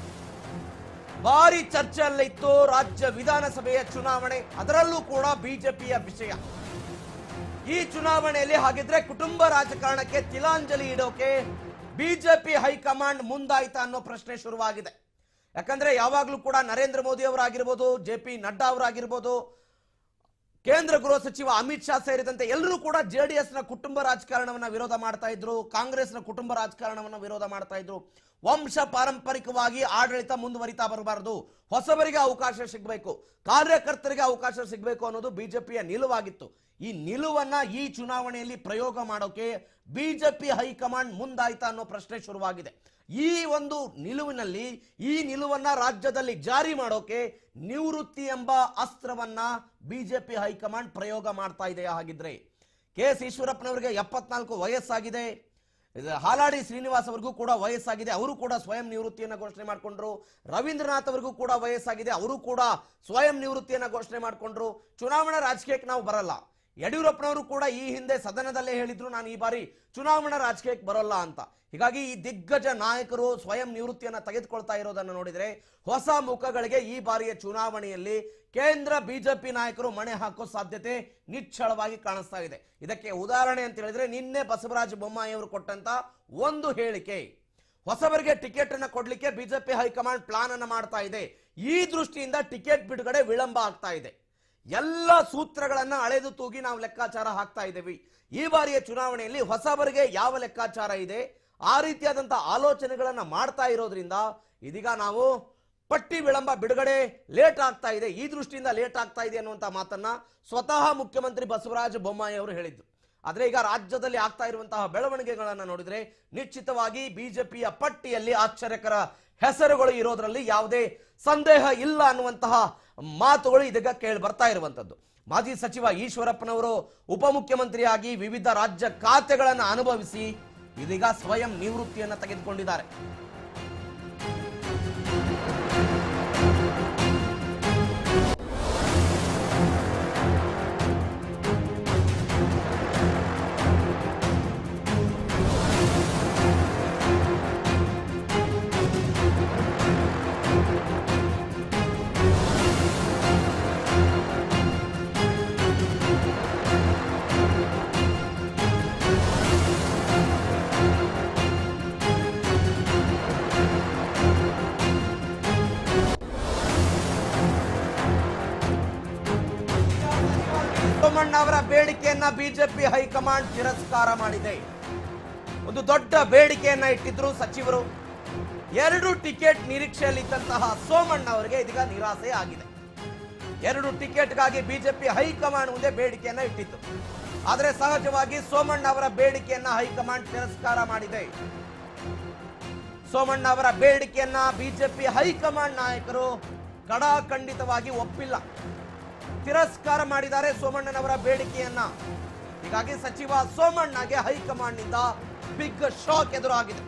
ಭಾರಿ ಚರ್ಚೆಯಲ್ಲಿತ್ತು ರಾಜ್ಯ ವಿಧಾನಸಭೆಯ ಚುನಾವಣೆ ಅದರಲ್ಲೂ ಕೂಡ ಬಿಜೆಪಿಯ ವಿಷಯ ಈ ಚುನಾವಣೆಯಲ್ಲಿ ಹಾಗಿದ್ರೆ ಕುಟುಂಬ ರಾಜಕಾರಣಕ್ಕೆ ತಿಲಾಂಜಲಿ ಇಡೋಕೆ ಬಿಜೆಪಿ ಹೈಕಮಾಂಡ್ ಮುಂದಾಯ್ತಾ ಅನ್ನೋ ಪ್ರಶ್ನೆ ಶುರುವಾಗಿದೆ ಯಾಕಂದ್ರೆ ಯಾವಾಗಲೂ ಕೂಡ ನರೇಂದ್ರ ಮೋದಿ ಅವರಾಗಿರ್ಬೋದು ಜೆ ಪಿ ನಡ್ಡಾ ಅವರಾಗಿರ್ಬೋದು ಕೇಂದ್ರ ಗೃಹ ಸಚಿವ ಅಮಿತ್ ಶಾ ಸೇರಿದಂತೆ ಎಲ್ಲರೂ ಕೂಡ ಜೆಡಿಎಸ್ ನ ಕುಟುಂಬ ರಾಜಕಾರಣವನ್ನ ವಿರೋಧ ಮಾಡ್ತಾ ಇದ್ರು ಕಾಂಗ್ರೆಸ್ನ ಕುಟುಂಬ ರಾಜಕಾರಣವನ್ನ ವಿರೋಧ ಮಾಡ್ತಾ ಇದ್ರು ವಂಶ ಪಾರಂಪರಿಕವಾಗಿ ಆಡಳಿತ ಮುಂದುವರಿತಾ ಬರಬಾರದು ಹೊಸಬರಿಗೆ ಅವಕಾಶ ಸಿಗಬೇಕು ಕಾರ್ಯಕರ್ತರಿಗೆ ಅವಕಾಶ ಸಿಗಬೇಕು ಅನ್ನೋದು ಬಿಜೆಪಿಯ ನಿಲುವಾಗಿತ್ತು ಈ ನಿಲುವನ್ನ ಈ ಚುನಾವಣೆಯಲ್ಲಿ ಪ್ರಯೋಗ ಮಾಡೋಕೆ ಬಿಜೆಪಿ ಹೈಕಮಾಂಡ್ ಮುಂದಾಯ್ತಾ ಅನ್ನೋ ಪ್ರಶ್ನೆ ಶುರುವಾಗಿದೆ ಈ ಒಂದು ನಿಲುವಿನಲ್ಲಿ ಈ ನಿಲುವನ್ನ ರಾಜ್ಯದಲ್ಲಿ ಜಾರಿ ಮಾಡೋಕೆ ನಿವೃತ್ತಿ ಎಂಬ ಅಸ್ತ್ರವನ್ನ ಬಿಜೆಪಿ ಹೈಕಮಾಂಡ್ ಪ್ರಯೋಗ ಮಾಡ್ತಾ ಇದೆಯಾ ಹಾಗಿದ್ರೆ ಕೆ ಎಸ್ ಈಶ್ವರಪ್ಪನವರಿಗೆ ಎಪ್ಪತ್ನಾಲ್ಕು ವಯಸ್ಸಾಗಿದೆ ಇದು ಹಾಲಾಡಿ ಶ್ರೀನಿವಾಸ್ ಅವರಿಗೂ ಕೂಡ ವಯಸ್ಸಾಗಿದೆ ಅವರು ಕೂಡ ಸ್ವಯಂ ನಿವೃತ್ತಿಯನ್ನ ಘೋಷಣೆ ಮಾಡಿಕೊಂಡ್ರು ರವೀಂದ್ರನಾಥ್ ಅವರಿಗೂ ಕೂಡ ವಯಸ್ಸಾಗಿದೆ ಅವರು ಕೂಡ ಸ್ವಯಂ ನಿವೃತ್ತಿಯನ್ನ ಘೋಷಣೆ ಮಾಡಿಕೊಂಡ್ರು ಚುನಾವಣಾ ರಾಜಕೀಯಕ್ಕೆ ನಾವು ಬರಲ್ಲ ಯಡಿಯೂರಪ್ಪನವರು ಕೂಡ ಈ ಹಿಂದೆ ಸದನದಲ್ಲೇ ಹೇಳಿದ್ರು ನಾನು ಈ ಬಾರಿ ಚುನಾವಣಾ ರಾಜಕೀಯಕ್ಕೆ ಬರೋಲ್ಲ ಅಂತ ಹೀಗಾಗಿ ಈ ದಿಗ್ಗಜ ನಾಯಕರು ಸ್ವಯಂ ನಿವೃತ್ತಿಯನ್ನ ತೆಗೆದುಕೊಳ್ತಾ ಇರೋದನ್ನು ನೋಡಿದ್ರೆ ಹೊಸ ಮುಖಗಳಿಗೆ ಈ ಬಾರಿಯ ಚುನಾವಣೆಯಲ್ಲಿ ಕೇಂದ್ರ ಬಿಜೆಪಿ ನಾಯಕರು ಮಣೆ ಹಾಕೋ ಸಾಧ್ಯತೆ ನಿಚ್ಚಳವಾಗಿ ಕಾಣಿಸ್ತಾ ಇದೆ ಇದಕ್ಕೆ ಉದಾಹರಣೆ ಅಂತ ಹೇಳಿದ್ರೆ ನಿನ್ನೆ ಬಸವರಾಜ ಬೊಮ್ಮಾಯಿ ಅವರು ಕೊಟ್ಟಂತ ಒಂದು ಹೇಳಿಕೆ ಹೊಸಬರಿಗೆ ಟಿಕೆಟ್ ಅನ್ನ ಕೊಡ್ಲಿಕ್ಕೆ ಬಿಜೆಪಿ ಹೈಕಮಾಂಡ್ ಪ್ಲಾನ್ ಅನ್ನ ಮಾಡ್ತಾ ಇದೆ ಈ ದೃಷ್ಟಿಯಿಂದ ಟಿಕೆಟ್ ಬಿಡುಗಡೆ ವಿಳಂಬ ಆಗ್ತಾ ಇದೆ ಎಲ್ಲ ಸೂತ್ರಗಳನ್ನ ಅಳೆದು ತೂಗಿ ನಾವು ಲೆಕ್ಕಾಚಾರ ಹಾಕ್ತಾ ಇದ್ದೇವೆ ಈ ಬಾರಿಯ ಚುನಾವಣೆಯಲ್ಲಿ ಹೊಸಬರಿಗೆ ಯಾವ ಲೆಕ್ಕಾಚಾರ ಇದೆ ಆ ರೀತಿಯಾದಂತ ಆಲೋಚನೆಗಳನ್ನ ಮಾಡ್ತಾ ಇರೋದ್ರಿಂದ ಇದೀಗ ನಾವು ಪಟ್ಟಿ ವಿಳಂಬ ಬಿಡುಗಡೆ ಲೇಟ್ ಆಗ್ತಾ ಇದೆ ಈ ದೃಷ್ಟಿಯಿಂದ ಲೇಟ್ ಆಗ್ತಾ ಇದೆ ಅನ್ನುವಂತ ಮಾತನ್ನ ಸ್ವತಃ ಮುಖ್ಯಮಂತ್ರಿ ಬಸವರಾಜ ಬೊಮ್ಮಾಯಿ ಅವರು ಹೇಳಿದ್ರು ಆದ್ರೆ ಈಗ ರಾಜ್ಯದಲ್ಲಿ ಆಗ್ತಾ ಇರುವಂತಹ ಬೆಳವಣಿಗೆಗಳನ್ನ ನೋಡಿದ್ರೆ ನಿಶ್ಚಿತವಾಗಿ ಬಿಜೆಪಿಯ ಪಟ್ಟಿಯಲ್ಲಿ ಆಶ್ಚರ್ಯಕರ ಹೆಸರುಗಳು ಇರೋದ್ರಲ್ಲಿ ಯಾವುದೇ ಸಂದೇಹ ಇಲ್ಲ ಅನ್ನುವಂತಹ ಮಾತುಗಳು ಇದೀಗ ಕೇಳಿ ಬರ್ತಾ ಇರುವಂತದ್ದು ಮಾಜಿ ಸಚಿವ ಈಶ್ವರಪ್ಪನವರು ಉಪಮುಖ್ಯಮಂತ್ರಿಯಾಗಿ ವಿವಿಧ ರಾಜ್ಯ ಖಾತೆಗಳನ್ನು ಅನುಭವಿಸಿ ಇದೀಗ ಸ್ವಯಂ ನಿವೃತ್ತಿಯನ್ನ ತೆಗೆದುಕೊಂಡಿದ್ದಾರೆ ಸೋಮಣ್ಣ ಅವರ ಬೇಡಿಕೆಯನ್ನ ಬಿಜೆಪಿ ಹೈಕಮಾಂಡ್ ತಿರಸ್ಕಾರ ಮಾಡಿದೆ ಒಂದು ದೊಡ್ಡ ಬೇಡಿಕೆಯನ್ನ ಇಟ್ಟಿದ್ರು ಸಚಿವರು ಎರಡು ಟಿಕೆಟ್ ನಿರೀಕ್ಷೆಯಲ್ಲಿದ್ದಂತಹ ಸೋಮಣ್ಣ ಅವರಿಗೆ ಇದೀಗ ನಿರಾಸೆ ಆಗಿದೆ ಎರಡು ಟಿಕೆಟ್ಗಾಗಿ ಬಿಜೆಪಿ ಹೈಕಮಾಂಡ್ ಮುಂದೆ ಬೇಡಿಕೆಯನ್ನ ಇಟ್ಟಿತ್ತು ಆದರೆ ಸಹಜವಾಗಿ ಸೋಮಣ್ಣ ಅವರ ಬೇಡಿಕೆಯನ್ನ ಹೈಕಮಾಂಡ್ ತಿರಸ್ಕಾರ ಮಾಡಿದೆ ಸೋಮಣ್ಣ ಅವರ ಬೇಡಿಕೆಯನ್ನ ಬಿಜೆಪಿ ಹೈಕಮಾಂಡ್ ನಾಯಕರು ಕಡಾಖಂಡಿತವಾಗಿ ಒಪ್ಪಿಲ್ಲ ತಿರಸ್ಕಾರ ಮಾಡಿದ್ದಾರೆ ಸೋಮಣ್ಣನವರ ಬೇಡಿಕೆಯನ್ನ ಹೀಗಾಗಿ ಸಚಿವ ಸೋಮಣ್ಣಗೆ ಹೈಕಮಾಂಡ್ ನಿಂದ ಬಿಗ್ ಶಾಕ್ ಎದುರಾಗಿದೆ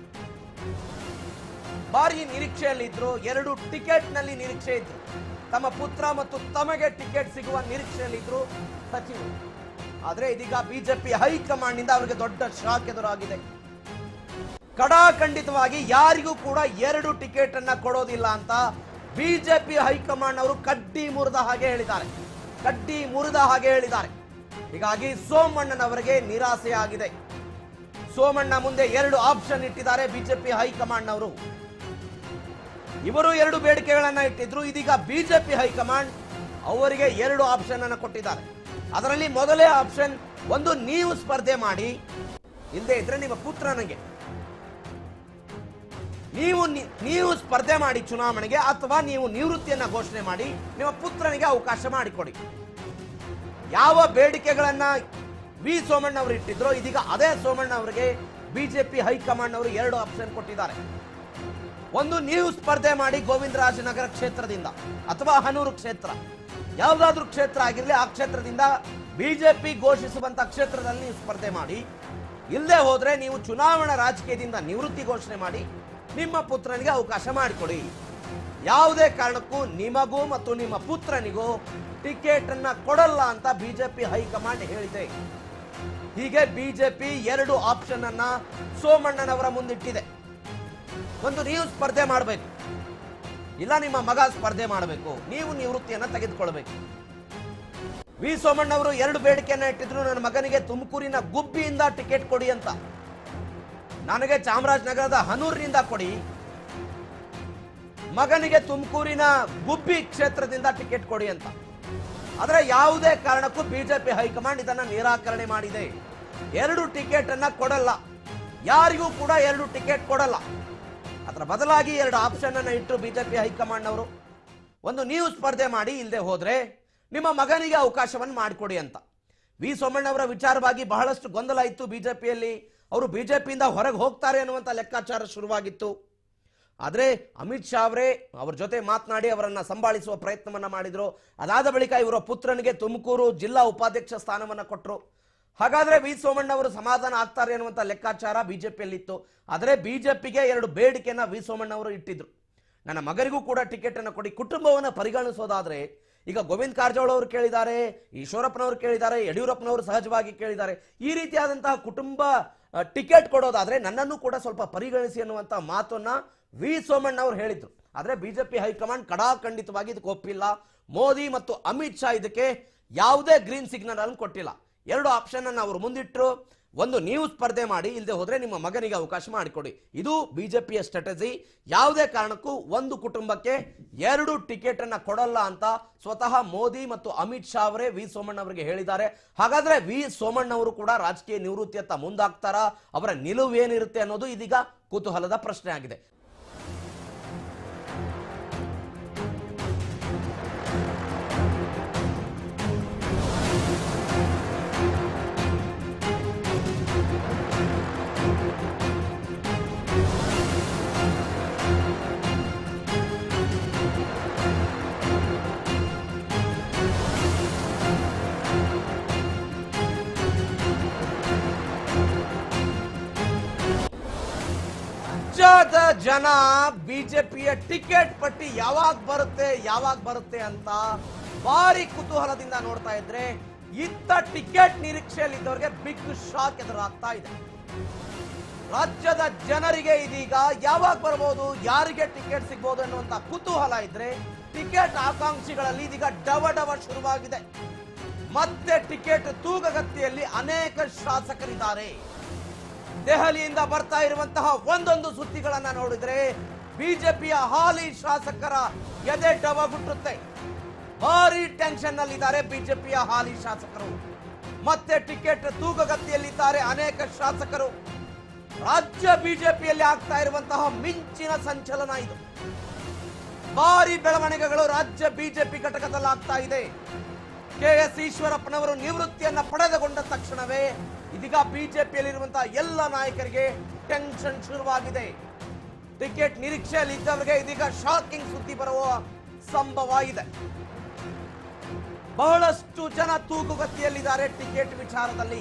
ಭಾರಿ ನಿರೀಕ್ಷೆಯಲ್ಲಿದ್ರು ಎರಡು ಟಿಕೆಟ್ ನಲ್ಲಿ ನಿರೀಕ್ಷೆ ಇದ್ರು ತಮ್ಮ ಪುತ್ರ ಮತ್ತು ತಮಗೆ ಟಿಕೆಟ್ ಸಿಗುವ ನಿರೀಕ್ಷೆಯಲ್ಲಿದ್ರು ಸಚಿವರು ಆದ್ರೆ ಇದೀಗ ಬಿಜೆಪಿ ಹೈಕಮಾಂಡ್ ನಿಂದ ಅವರಿಗೆ ದೊಡ್ಡ ಶಾಕ್ ಎದುರಾಗಿದೆ ಕಡಾಖಂಡಿತವಾಗಿ ಯಾರಿಗೂ ಕೂಡ ಎರಡು ಟಿಕೆಟ್ ಅನ್ನ ಕೊಡೋದಿಲ್ಲ ಅಂತ ಬಿಜೆಪಿ ಹೈಕಮಾಂಡ್ ಅವರು ಕಡ್ಡಿ ಮುರಿದ ಹಾಗೆ ಹೇಳಿದ್ದಾರೆ ಕಡ್ಡಿ ಮುರಿದ ಹಾಗೆ ಹೇಳಿದ್ದಾರೆ ಹೀಗಾಗಿ ಸೋಮಣ್ಣನವರಿಗೆ ನಿರಾಸೆಯಾಗಿದೆ ಸೋಮಣ್ಣ ಮುಂದೆ ಎರಡು ಆಪ್ಷನ್ ಇಟ್ಟಿದ್ದಾರೆ ಬಿಜೆಪಿ ಹೈಕಮಾಂಡ್ನವರು ಇವರು ಎರಡು ಬೇಡಿಕೆಗಳನ್ನ ಇಟ್ಟಿದ್ರು ಇದೀಗ ಬಿಜೆಪಿ ಹೈಕಮಾಂಡ್ ಅವರಿಗೆ ಎರಡು ಆಪ್ಷನ್ ಅನ್ನು ಕೊಟ್ಟಿದ್ದಾರೆ ಅದರಲ್ಲಿ ಮೊದಲೇ ಆಪ್ಷನ್ ಒಂದು ನೀವು ಸ್ಪರ್ಧೆ ಮಾಡಿ ಇಲ್ಲದೆ ಇದ್ರೆ ನಿಮ್ಮ ಪುತ್ರನಿಗೆ ನೀವು ನಿ- ನೀವು ಸ್ಪರ್ಧೆ ಮಾಡಿ ಚುನಾವಣೆಗೆ ಅಥವಾ ನೀವು ನಿವೃತ್ತಿಯನ್ನ ಘೋಷಣೆ ಮಾಡಿ ನಿಮ್ಮ ಪುತ್ರನಿಗೆ ಅವಕಾಶ ಮಾಡಿಕೊಡಿ ಯಾವ ಬೇಡಿಕೆಗಳನ್ನ ವಿ ಸೋಮಣ್ಣ ಅವರು ಇಟ್ಟಿದ್ರೋ ಇದೀಗ ಅದೇ ಸೋಮಣ್ಣ ಅವರಿಗೆ ಬಿಜೆಪಿ ಹೈಕಮಾಂಡ್ ಅವರು ಎರಡು ಆಪ್ಷನ್ ಕೊಟ್ಟಿದ್ದಾರೆ ಒಂದು ನೀವು ಸ್ಪರ್ಧೆ ಮಾಡಿ ಗೋವಿಂದರಾಜನಗರ ಕ್ಷೇತ್ರದಿಂದ ಅಥವಾ ಹನೂರು ಕ್ಷೇತ್ರ ಯಾವುದಾದ್ರೂ ಕ್ಷೇತ್ರ ಆಗಿರಲಿ ಆ ಕ್ಷೇತ್ರದಿಂದ ಬಿಜೆಪಿ ಘೋಷಿಸುವಂತ ಕ್ಷೇತ್ರದಲ್ಲಿ ನೀವು ಸ್ಪರ್ಧೆ ಮಾಡಿ ಇಲ್ಲದೆ ಹೋದ್ರೆ ನೀವು ಚುನಾವಣಾ ರಾಜಕೀಯದಿಂದ ನಿವೃತ್ತಿ ಘೋಷಣೆ ಮಾಡಿ ನಿಮ್ಮ ಪುತ್ರನಿಗೆ ಅವಕಾಶ ಮಾಡಿಕೊಡಿ ಯಾವುದೇ ಕಾರಣಕ್ಕೂ ನಿಮಗೂ ಮತ್ತು ನಿಮ್ಮ ಪುತ್ರನಿಗೂ ಟಿಕೆಟ್ ಅನ್ನ ಕೊಡಲ್ಲ ಅಂತ ಬಿಜೆಪಿ ಹೈಕಮಾಂಡ್ ಹೇಳಿದೆ ಹೀಗೆ ಬಿಜೆಪಿ ಎರಡು ಆಪ್ಷನ್ ಅನ್ನ ಸೋಮಣ್ಣನವರ ಮುಂದಿಟ್ಟಿದೆ ಒಂದು ನೀವು ಸ್ಪರ್ಧೆ ಮಾಡಬೇಕು ಇಲ್ಲ ನಿಮ್ಮ ಮಗ ಸ್ಪರ್ಧೆ ಮಾಡಬೇಕು ನೀವು ನಿವೃತ್ತಿಯನ್ನ ತೆಗೆದುಕೊಳ್ಬೇಕು ವಿ ಸೋಮಣ್ಣ ಅವರು ಎರಡು ಬೇಡಿಕೆಯನ್ನ ಇಟ್ಟಿದ್ರು ನನ್ನ ಮಗನಿಗೆ ತುಮಕೂರಿನ ಗುಬ್ಬಿಯಿಂದ ಟಿಕೆಟ್ ಕೊಡಿ ಅಂತ ನನಗೆ ಚಾಮರಾಜನಗರದ ಹನೂರಿನಿಂದ ಕೊಡಿ ಮಗನಿಗೆ ತುಮಕೂರಿನ ಗುಬ್ಬಿ ಕ್ಷೇತ್ರದಿಂದ ಟಿಕೆಟ್ ಕೊಡಿ ಅಂತ ಆದರೆ ಯಾವುದೇ ಕಾರಣಕ್ಕೂ ಬಿಜೆಪಿ ಹೈಕಮಾಂಡ್ ಇದನ್ನ ನಿರಾಕರಣೆ ಮಾಡಿದೆ ಎರಡು ಟಿಕೆಟ್ ಅನ್ನ ಕೊಡಲ್ಲ ಯಾರಿಗೂ ಕೂಡ ಎರಡು ಟಿಕೆಟ್ ಕೊಡಲ್ಲ ಅದರ ಬದಲಾಗಿ ಎರಡು ಆಪ್ಷನ್ ಅನ್ನ ಇಟ್ಟರು ಬಿಜೆಪಿ ಹೈಕಮಾಂಡ್ ಅವರು ಒಂದು ನೀವು ಸ್ಪರ್ಧೆ ಮಾಡಿ ಇಲ್ಲದೆ ಹೋದ್ರೆ ನಿಮ್ಮ ಮಗನಿಗೆ ಅವಕಾಶವನ್ನು ಮಾಡಿಕೊಡಿ ಅಂತ ವಿ ಸೋಮಣ್ಣವರ ವಿಚಾರವಾಗಿ ಬಹಳಷ್ಟು ಗೊಂದಲ ಇತ್ತು ಬಿಜೆಪಿಯಲ್ಲಿ ಅವರು ಬಿಜೆಪಿಯಿಂದ ಹೊರಗೆ ಹೋಗ್ತಾರೆ ಅನ್ನುವಂಥ ಲೆಕ್ಕಾಚಾರ ಶುರುವಾಗಿತ್ತು ಆದರೆ ಅಮಿತ್ ಶಾ ಅವರೇ ಅವ್ರ ಜೊತೆ ಮಾತನಾಡಿ ಅವರನ್ನ ಸಂಭಾಳಿಸುವ ಪ್ರಯತ್ನವನ್ನ ಮಾಡಿದ್ರು ಅದಾದ ಬಳಿಕ ಇವರ ಪುತ್ರನಿಗೆ ತುಮಕೂರು ಜಿಲ್ಲಾ ಉಪಾಧ್ಯಕ್ಷ ಸ್ಥಾನವನ್ನ ಕೊಟ್ಟರು ಹಾಗಾದ್ರೆ ವಿ ಸೋಮಣ್ಣ ಅವರು ಸಮಾಧಾನ ಆಗ್ತಾರೆ ಅನ್ನುವಂಥ ಲೆಕ್ಕಾಚಾರ ಬಿಜೆಪಿಯಲ್ಲಿತ್ತು ಆದರೆ ಬಿಜೆಪಿಗೆ ಎರಡು ಬೇಡಿಕೆಯನ್ನ ವಿ ಸೋಮಣ್ಣ ಅವರು ಇಟ್ಟಿದ್ರು ನನ್ನ ಮಗರಿಗೂ ಕೂಡ ಟಿಕೆಟ್ ಅನ್ನು ಕೊಡಿ ಕುಟುಂಬವನ್ನು ಪರಿಗಣಿಸೋದಾದ್ರೆ ಈಗ ಗೋವಿಂದ್ ಕಾರಜೋಳ ಅವರು ಕೇಳಿದ್ದಾರೆ ಈಶ್ವರಪ್ಪನವರು ಕೇಳಿದ್ದಾರೆ ಯಡಿಯೂರಪ್ಪನವರು ಸಹಜವಾಗಿ ಕೇಳಿದ್ದಾರೆ ಈ ರೀತಿಯಾದಂತಹ ಕುಟುಂಬ ಆ, ಟಿಕೆಟ್ ಕೊಡೋದಾದ್ರೆ ನನ್ನನ್ನು ಕೂಡ ಸ್ವಲ್ಪ ಪರಿಗಣಿಸಿ ಅನ್ನುವಂತ ಮಾತನ್ನ ವಿ ಸೋಮಣ್ಣ ಅವರು ಹೇಳಿದ್ರು ಆದ್ರೆ ಬಿಜೆಪಿ ಹೈಕಮಾಂಡ್ ಕಡಾಖಂಡಿತವಾಗಿ ಇದಕ್ಕೆ ಒಪ್ಪಿಲ್ಲ ಮೋದಿ ಮತ್ತು ಅಮಿತ್ ಶಾ ಇದಕ್ಕೆ ಯಾವುದೇ ಗ್ರೀನ್ ಸಿಗ್ನಲ್ ಅನ್ನು ಕೊಟ್ಟಿಲ್ಲ ಎರಡು ಆಪ್ಷನ್ ಅನ್ನು ಅವರು ಮುಂದಿಟ್ಟರು ಒಂದು ನೀವು ಸ್ಪರ್ಧೆ ಮಾಡಿ ಇಲ್ಲದೆ ಹೋದ್ರೆ ನಿಮ್ಮ ಮಗನಿಗೆ ಅವಕಾಶ ಮಾಡಿಕೊಡಿ ಇದು ಬಿಜೆಪಿಯ ಸ್ಟ್ರಾಟಜಿ ಯಾವುದೇ ಕಾರಣಕ್ಕೂ ಒಂದು ಕುಟುಂಬಕ್ಕೆ ಎರಡು ಟಿಕೆಟ್ ಅನ್ನ ಕೊಡಲ್ಲ ಅಂತ ಸ್ವತಃ ಮೋದಿ ಮತ್ತು ಅಮಿತ್ ಶಾ ಅವರೇ ವಿ ಸೋಮಣ್ಣ ಅವರಿಗೆ ಹೇಳಿದ್ದಾರೆ ಹಾಗಾದ್ರೆ ವಿ ಸೋಮಣ್ಣ ಅವರು ಕೂಡ ರಾಜಕೀಯ ನಿವೃತ್ತಿಯತ್ತ ಮುಂದಾಗ್ತಾರಾ ಅವರ ನಿಲುವು ಏನಿರುತ್ತೆ ಅನ್ನೋದು ಇದೀಗ ಕುತೂಹಲದ ಪ್ರಶ್ನೆ ಆಗಿದೆ ರಾಜ್ಯದ ಜನ ಬಿಜೆಪಿಯ ಟಿಕೆಟ್ ಪಟ್ಟಿ ಯಾವಾಗ ಬರುತ್ತೆ ಯಾವಾಗ ಬರುತ್ತೆ ಅಂತ ಭಾರಿ ಕುತೂಹಲದಿಂದ ನೋಡ್ತಾ ಇದ್ರೆ ಇತ್ತ ಟಿಕೆಟ್ ನಿರೀಕ್ಷೆಯಲ್ಲಿದ್ದವರಿಗೆ ಬಿಗ್ ಶಾಕ್ ಎದುರಾಗ್ತಾ ಇದೆ ರಾಜ್ಯದ ಜನರಿಗೆ ಇದೀಗ ಯಾವಾಗ ಬರ್ಬೋದು ಯಾರಿಗೆ ಟಿಕೆಟ್ ಸಿಗ್ಬೋದು ಅನ್ನುವಂತ ಕುತೂಹಲ ಇದ್ರೆ ಟಿಕೆಟ್ ಆಕಾಂಕ್ಷಿಗಳಲ್ಲಿ ಇದೀಗ ಡವ ಡವ ಶುರುವಾಗಿದೆ ಮತ್ತೆ ಟಿಕೆಟ್ ತೂಗಗತ್ತಿಯಲ್ಲಿ ಅನೇಕ ಶಾಸಕರಿದ್ದಾರೆ ದೆಹಲಿಯಿಂದ ಬರ್ತಾ ಇರುವಂತಹ ಒಂದೊಂದು ಸುದ್ದಿಗಳನ್ನ ನೋಡಿದ್ರೆ ಬಿಜೆಪಿಯ ಹಾಲಿ ಶಾಸಕರ ಎದೆ ಡವಗುಟ್ಟುತ್ತೆ ಭಾರಿ ಟೆನ್ಷನ್ ನಲ್ಲಿದ್ದಾರೆ ಬಿಜೆಪಿಯ ಹಾಲಿ ಶಾಸಕರು ಮತ್ತೆ ಟಿಕೆಟ್ ತೂಗಗತಿಯಲ್ಲಿದ್ದಾರೆ ಅನೇಕ ಶಾಸಕರು ರಾಜ್ಯ ಬಿಜೆಪಿಯಲ್ಲಿ ಆಗ್ತಾ ಇರುವಂತಹ ಮಿಂಚಿನ ಸಂಚಲನ ಇದು ಭಾರಿ ಬೆಳವಣಿಗೆಗಳು ರಾಜ್ಯ ಬಿಜೆಪಿ ಘಟಕದಲ್ಲಿ ಆಗ್ತಾ ಇದೆ ಕೆ ಎಸ್ ಈಶ್ವರಪ್ಪನವರು ನಿವೃತ್ತಿಯನ್ನ ಪಡೆದುಕೊಂಡ ತಕ್ಷಣವೇ ಇದೀಗ ಬಿಜೆಪಿಯಲ್ಲಿರುವಂತಹ ಎಲ್ಲ ನಾಯಕರಿಗೆ ಟೆನ್ಷನ್ ಶುರುವಾಗಿದೆ ಟಿಕೆಟ್ ನಿರೀಕ್ಷೆಯಲ್ಲಿ ಇದ್ದವರಿಗೆ ಇದೀಗ ಶಾಕಿಂಗ್ ಸುದ್ದಿ ಬರುವ ಸಂಭವ ಇದೆ ಬಹಳಷ್ಟು ಜನ ತೂಗುಗತಿಯಲ್ಲಿದ್ದಾರೆ ಟಿಕೆಟ್ ವಿಚಾರದಲ್ಲಿ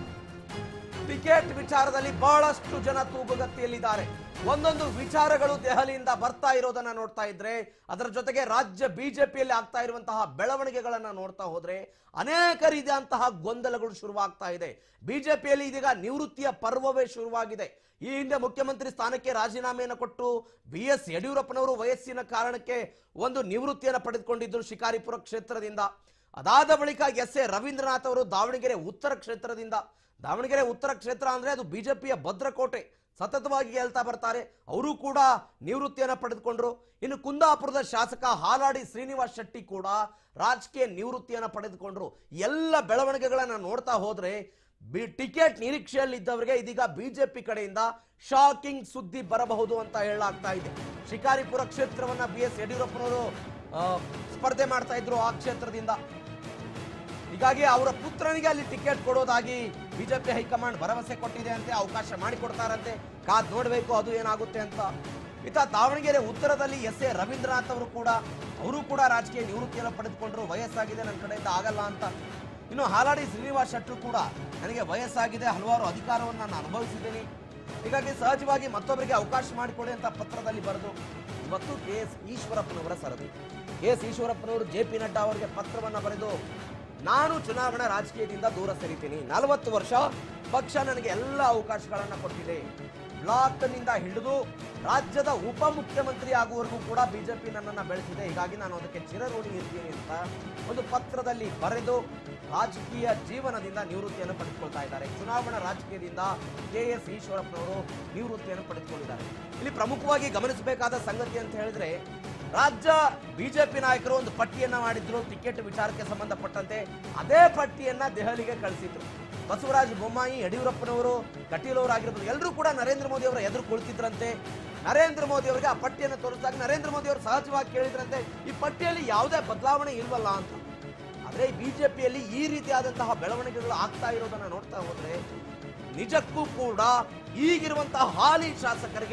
ಟಿಕೆಟ್ ವಿಚಾರದಲ್ಲಿ ಬಹಳಷ್ಟು ಜನ ತೂಗುಗತಿಯಲ್ಲಿದ್ದಾರೆ ಒಂದೊಂದು ವಿಚಾರಗಳು ದೆಹಲಿಯಿಂದ ಬರ್ತಾ ಇರೋದನ್ನ ನೋಡ್ತಾ ಇದ್ರೆ ಅದರ ಜೊತೆಗೆ ರಾಜ್ಯ ಬಿಜೆಪಿಯಲ್ಲಿ ಆಗ್ತಾ ಇರುವಂತಹ ಬೆಳವಣಿಗೆಗಳನ್ನ ನೋಡ್ತಾ ಹೋದ್ರೆ ಅನೇಕ ರೀತಿಯಂತಹ ಗೊಂದಲಗಳು ಶುರುವಾಗ್ತಾ ಇದೆ ಬಿಜೆಪಿಯಲ್ಲಿ ಇದೀಗ ನಿವೃತ್ತಿಯ ಪರ್ವವೇ ಶುರುವಾಗಿದೆ ಈ ಹಿಂದೆ ಮುಖ್ಯಮಂತ್ರಿ ಸ್ಥಾನಕ್ಕೆ ರಾಜೀನಾಮೆಯನ್ನು ಕೊಟ್ಟು ಬಿ ಎಸ್ ಯಡಿಯೂರಪ್ಪನವರು ವಯಸ್ಸಿನ ಕಾರಣಕ್ಕೆ ಒಂದು ನಿವೃತ್ತಿಯನ್ನು ಪಡೆದುಕೊಂಡಿದ್ದರು ಶಿಕಾರಿಪುರ ಕ್ಷೇತ್ರದಿಂದ ಅದಾದ ಬಳಿಕ ಎಸ್ ಎ ರವೀಂದ್ರನಾಥ್ ಅವರು ದಾವಣಗೆರೆ ಉತ್ತರ ಕ್ಷೇತ್ರದಿಂದ ದಾವಣಗೆರೆ ಉತ್ತರ ಕ್ಷೇತ್ರ ಅಂದ್ರೆ ಅದು ಬಿಜೆಪಿಯ ಭದ್ರಕೋಟೆ ಸತತವಾಗಿ ಗೆಲ್ತಾ ಬರ್ತಾರೆ ಅವರು ಕೂಡ ನಿವೃತ್ತಿಯನ್ನ ಪಡೆದುಕೊಂಡ್ರು ಇನ್ನು ಕುಂದಾಪುರದ ಶಾಸಕ ಹಾಲಾಡಿ ಶ್ರೀನಿವಾಸ್ ಶೆಟ್ಟಿ ಕೂಡ ರಾಜಕೀಯ ನಿವೃತ್ತಿಯನ್ನ ಪಡೆದುಕೊಂಡ್ರು ಎಲ್ಲ ಬೆಳವಣಿಗೆಗಳನ್ನ ನೋಡ್ತಾ ಹೋದ್ರೆ ಬಿ ಟಿಕೆಟ್ ನಿರೀಕ್ಷೆಯಲ್ಲಿ ಇದ್ದವರಿಗೆ ಇದೀಗ ಬಿಜೆಪಿ ಕಡೆಯಿಂದ ಶಾಕಿಂಗ್ ಸುದ್ದಿ ಬರಬಹುದು ಅಂತ ಹೇಳಲಾಗ್ತಾ ಇದೆ ಶಿಕಾರಿಪುರ ಕ್ಷೇತ್ರವನ್ನ ಬಿ ಎಸ್ ಯಡಿಯೂರಪ್ಪನವರು ಆ, ಸ್ಪರ್ಧೆ ಮಾಡ್ತಾ ಇದ್ರು ಆ ಕ್ಷೇತ್ರದಿಂದ ಹೀಗಾಗಿ ಅವರ ಪುತ್ರನಿಗೆ ಅಲ್ಲಿ ಟಿಕೆಟ್ ಕೊಡೋದಾಗಿ ಬಿಜೆಪಿ ಹೈಕಮಾಂಡ್ ಭರವಸೆ ಕೊಟ್ಟಿದೆ ಅಂತೆ ಅವಕಾಶ ಮಾಡಿಕೊಡ್ತಾರಂತೆ ಕಾದ್ ನೋಡಬೇಕು ಅದು ಏನಾಗುತ್ತೆ ಅಂತ ಇತ್ತ ದಾವಣಗೆರೆ ಉತ್ತರದಲ್ಲಿ ಎಸ್ ಎ ರವೀಂದ್ರನಾಥ್ ಅವರು ಕೂಡ ಅವರು ಕೂಡ ರಾಜಕೀಯ ನಿವೃತ್ತಿಯನ್ನು ಪಡೆದುಕೊಂಡ್ರು ವಯಸ್ಸಾಗಿದೆ ನನ್ನ ಕಡೆಯಿಂದ ಆಗಲ್ಲ ಅಂತ ಇನ್ನು ಹಾಲಾಡಿ ಶ್ರೀನಿವಾಸ್ ಶೆಟ್ಟರು ಕೂಡ ನನಗೆ ವಯಸ್ಸಾಗಿದೆ ಹಲವಾರು ಅಧಿಕಾರವನ್ನು ನಾನು ಅನುಭವಿಸಿದ್ದೀನಿ ಹೀಗಾಗಿ ಸಹಜವಾಗಿ ಮತ್ತೊಬ್ಬರಿಗೆ ಅವಕಾಶ ಮಾಡಿಕೊಡಿ ಅಂತ ಪತ್ರದಲ್ಲಿ ಬರೆದು ಇವತ್ತು ಕೆ ಎಸ್ ಈಶ್ವರಪ್ಪನವರ ಸರದಿ ಕೆ ಎಸ್ ಈಶ್ವರಪ್ಪನವರು ಜೆ ಪಿ ನಡ್ಡಾ ಅವರಿಗೆ ಪತ್ರವನ್ನ ಬರೆದು ನಾನು ಚುನಾವಣಾ ರಾಜಕೀಯದಿಂದ ದೂರ ಸರಿತೀನಿ ನಲವತ್ತು ವರ್ಷ ಪಕ್ಷ ನನಗೆ ಎಲ್ಲ ಅವಕಾಶಗಳನ್ನ ಕೊಟ್ಟಿದೆ ಬ್ಲಾಕ್ನಿಂದ ಹಿಡಿದು ರಾಜ್ಯದ ಉಪಮುಖ್ಯಮಂತ್ರಿ ಆಗುವವರೆಗೂ ಕೂಡ ಬಿಜೆಪಿ ನನ್ನನ್ನು ಬೆಳೆಸಿದೆ ಹೀಗಾಗಿ ನಾನು ಅದಕ್ಕೆ ಚಿರಋಣಿ ಇರ್ತೀನಿ ಅಂತ ಒಂದು ಪತ್ರದಲ್ಲಿ ಬರೆದು ರಾಜಕೀಯ ಜೀವನದಿಂದ ನಿವೃತ್ತಿಯನ್ನು ಪಡೆದುಕೊಳ್ತಾ ಇದ್ದಾರೆ ಚುನಾವಣಾ ರಾಜಕೀಯದಿಂದ ಕೆ ಎಸ್ ಈಶ್ವರಪ್ಪನವರು ನಿವೃತ್ತಿಯನ್ನು ಪಡೆದುಕೊಂಡಿದ್ದಾರೆ ಇಲ್ಲಿ ಪ್ರಮುಖವಾಗಿ ಗಮನಿಸಬೇಕಾದ ಸಂಗತಿ ಅಂತ ಹೇಳಿದ್ರೆ ರಾಜ್ಯ ಬಿಜೆಪಿ ನಾಯಕರು ಒಂದು ಪಟ್ಟಿಯನ್ನ ಮಾಡಿದ್ರು ಟಿಕೆಟ್ ವಿಚಾರಕ್ಕೆ ಸಂಬಂಧಪಟ್ಟಂತೆ ಅದೇ ಪಟ್ಟಿಯನ್ನ ದೆಹಲಿಗೆ ಕಳಿಸಿದ್ರು ಬಸವರಾಜ ಬೊಮ್ಮಾಯಿ ಯಡಿಯೂರಪ್ಪನವರು ಕಟೀಲ್ ಅವರಾಗಿರ್ಬೋದು ಎಲ್ಲರೂ ಕೂಡ ನರೇಂದ್ರ ಮೋದಿ ಅವರ ಎದುರು ಕುಳಿತಿದ್ರಂತೆ ನರೇಂದ್ರ ಮೋದಿ ಅವರಿಗೆ ಆ ಪಟ್ಟಿಯನ್ನು ತೋರಿಸಿದಾಗ ನರೇಂದ್ರ ಮೋದಿ ಅವರು ಸಹಜವಾಗಿ ಕೇಳಿದ್ರಂತೆ ಈ ಪಟ್ಟಿಯಲ್ಲಿ ಯಾವುದೇ ಬದಲಾವಣೆ ಇಲ್ವಲ್ಲ ಅಂತ ಆದ್ರೆ ಬಿಜೆಪಿಯಲ್ಲಿ ಈ ರೀತಿಯಾದಂತಹ ಬೆಳವಣಿಗೆಗಳು ಆಗ್ತಾ ಇರೋದನ್ನ ನೋಡ್ತಾ ಹೋದ್ರೆ ನಿಜಕ್ಕೂ ಕೂಡ ಈಗಿರುವಂತಹ ಹಾಲಿ ಶಾಸಕರಿಗೆ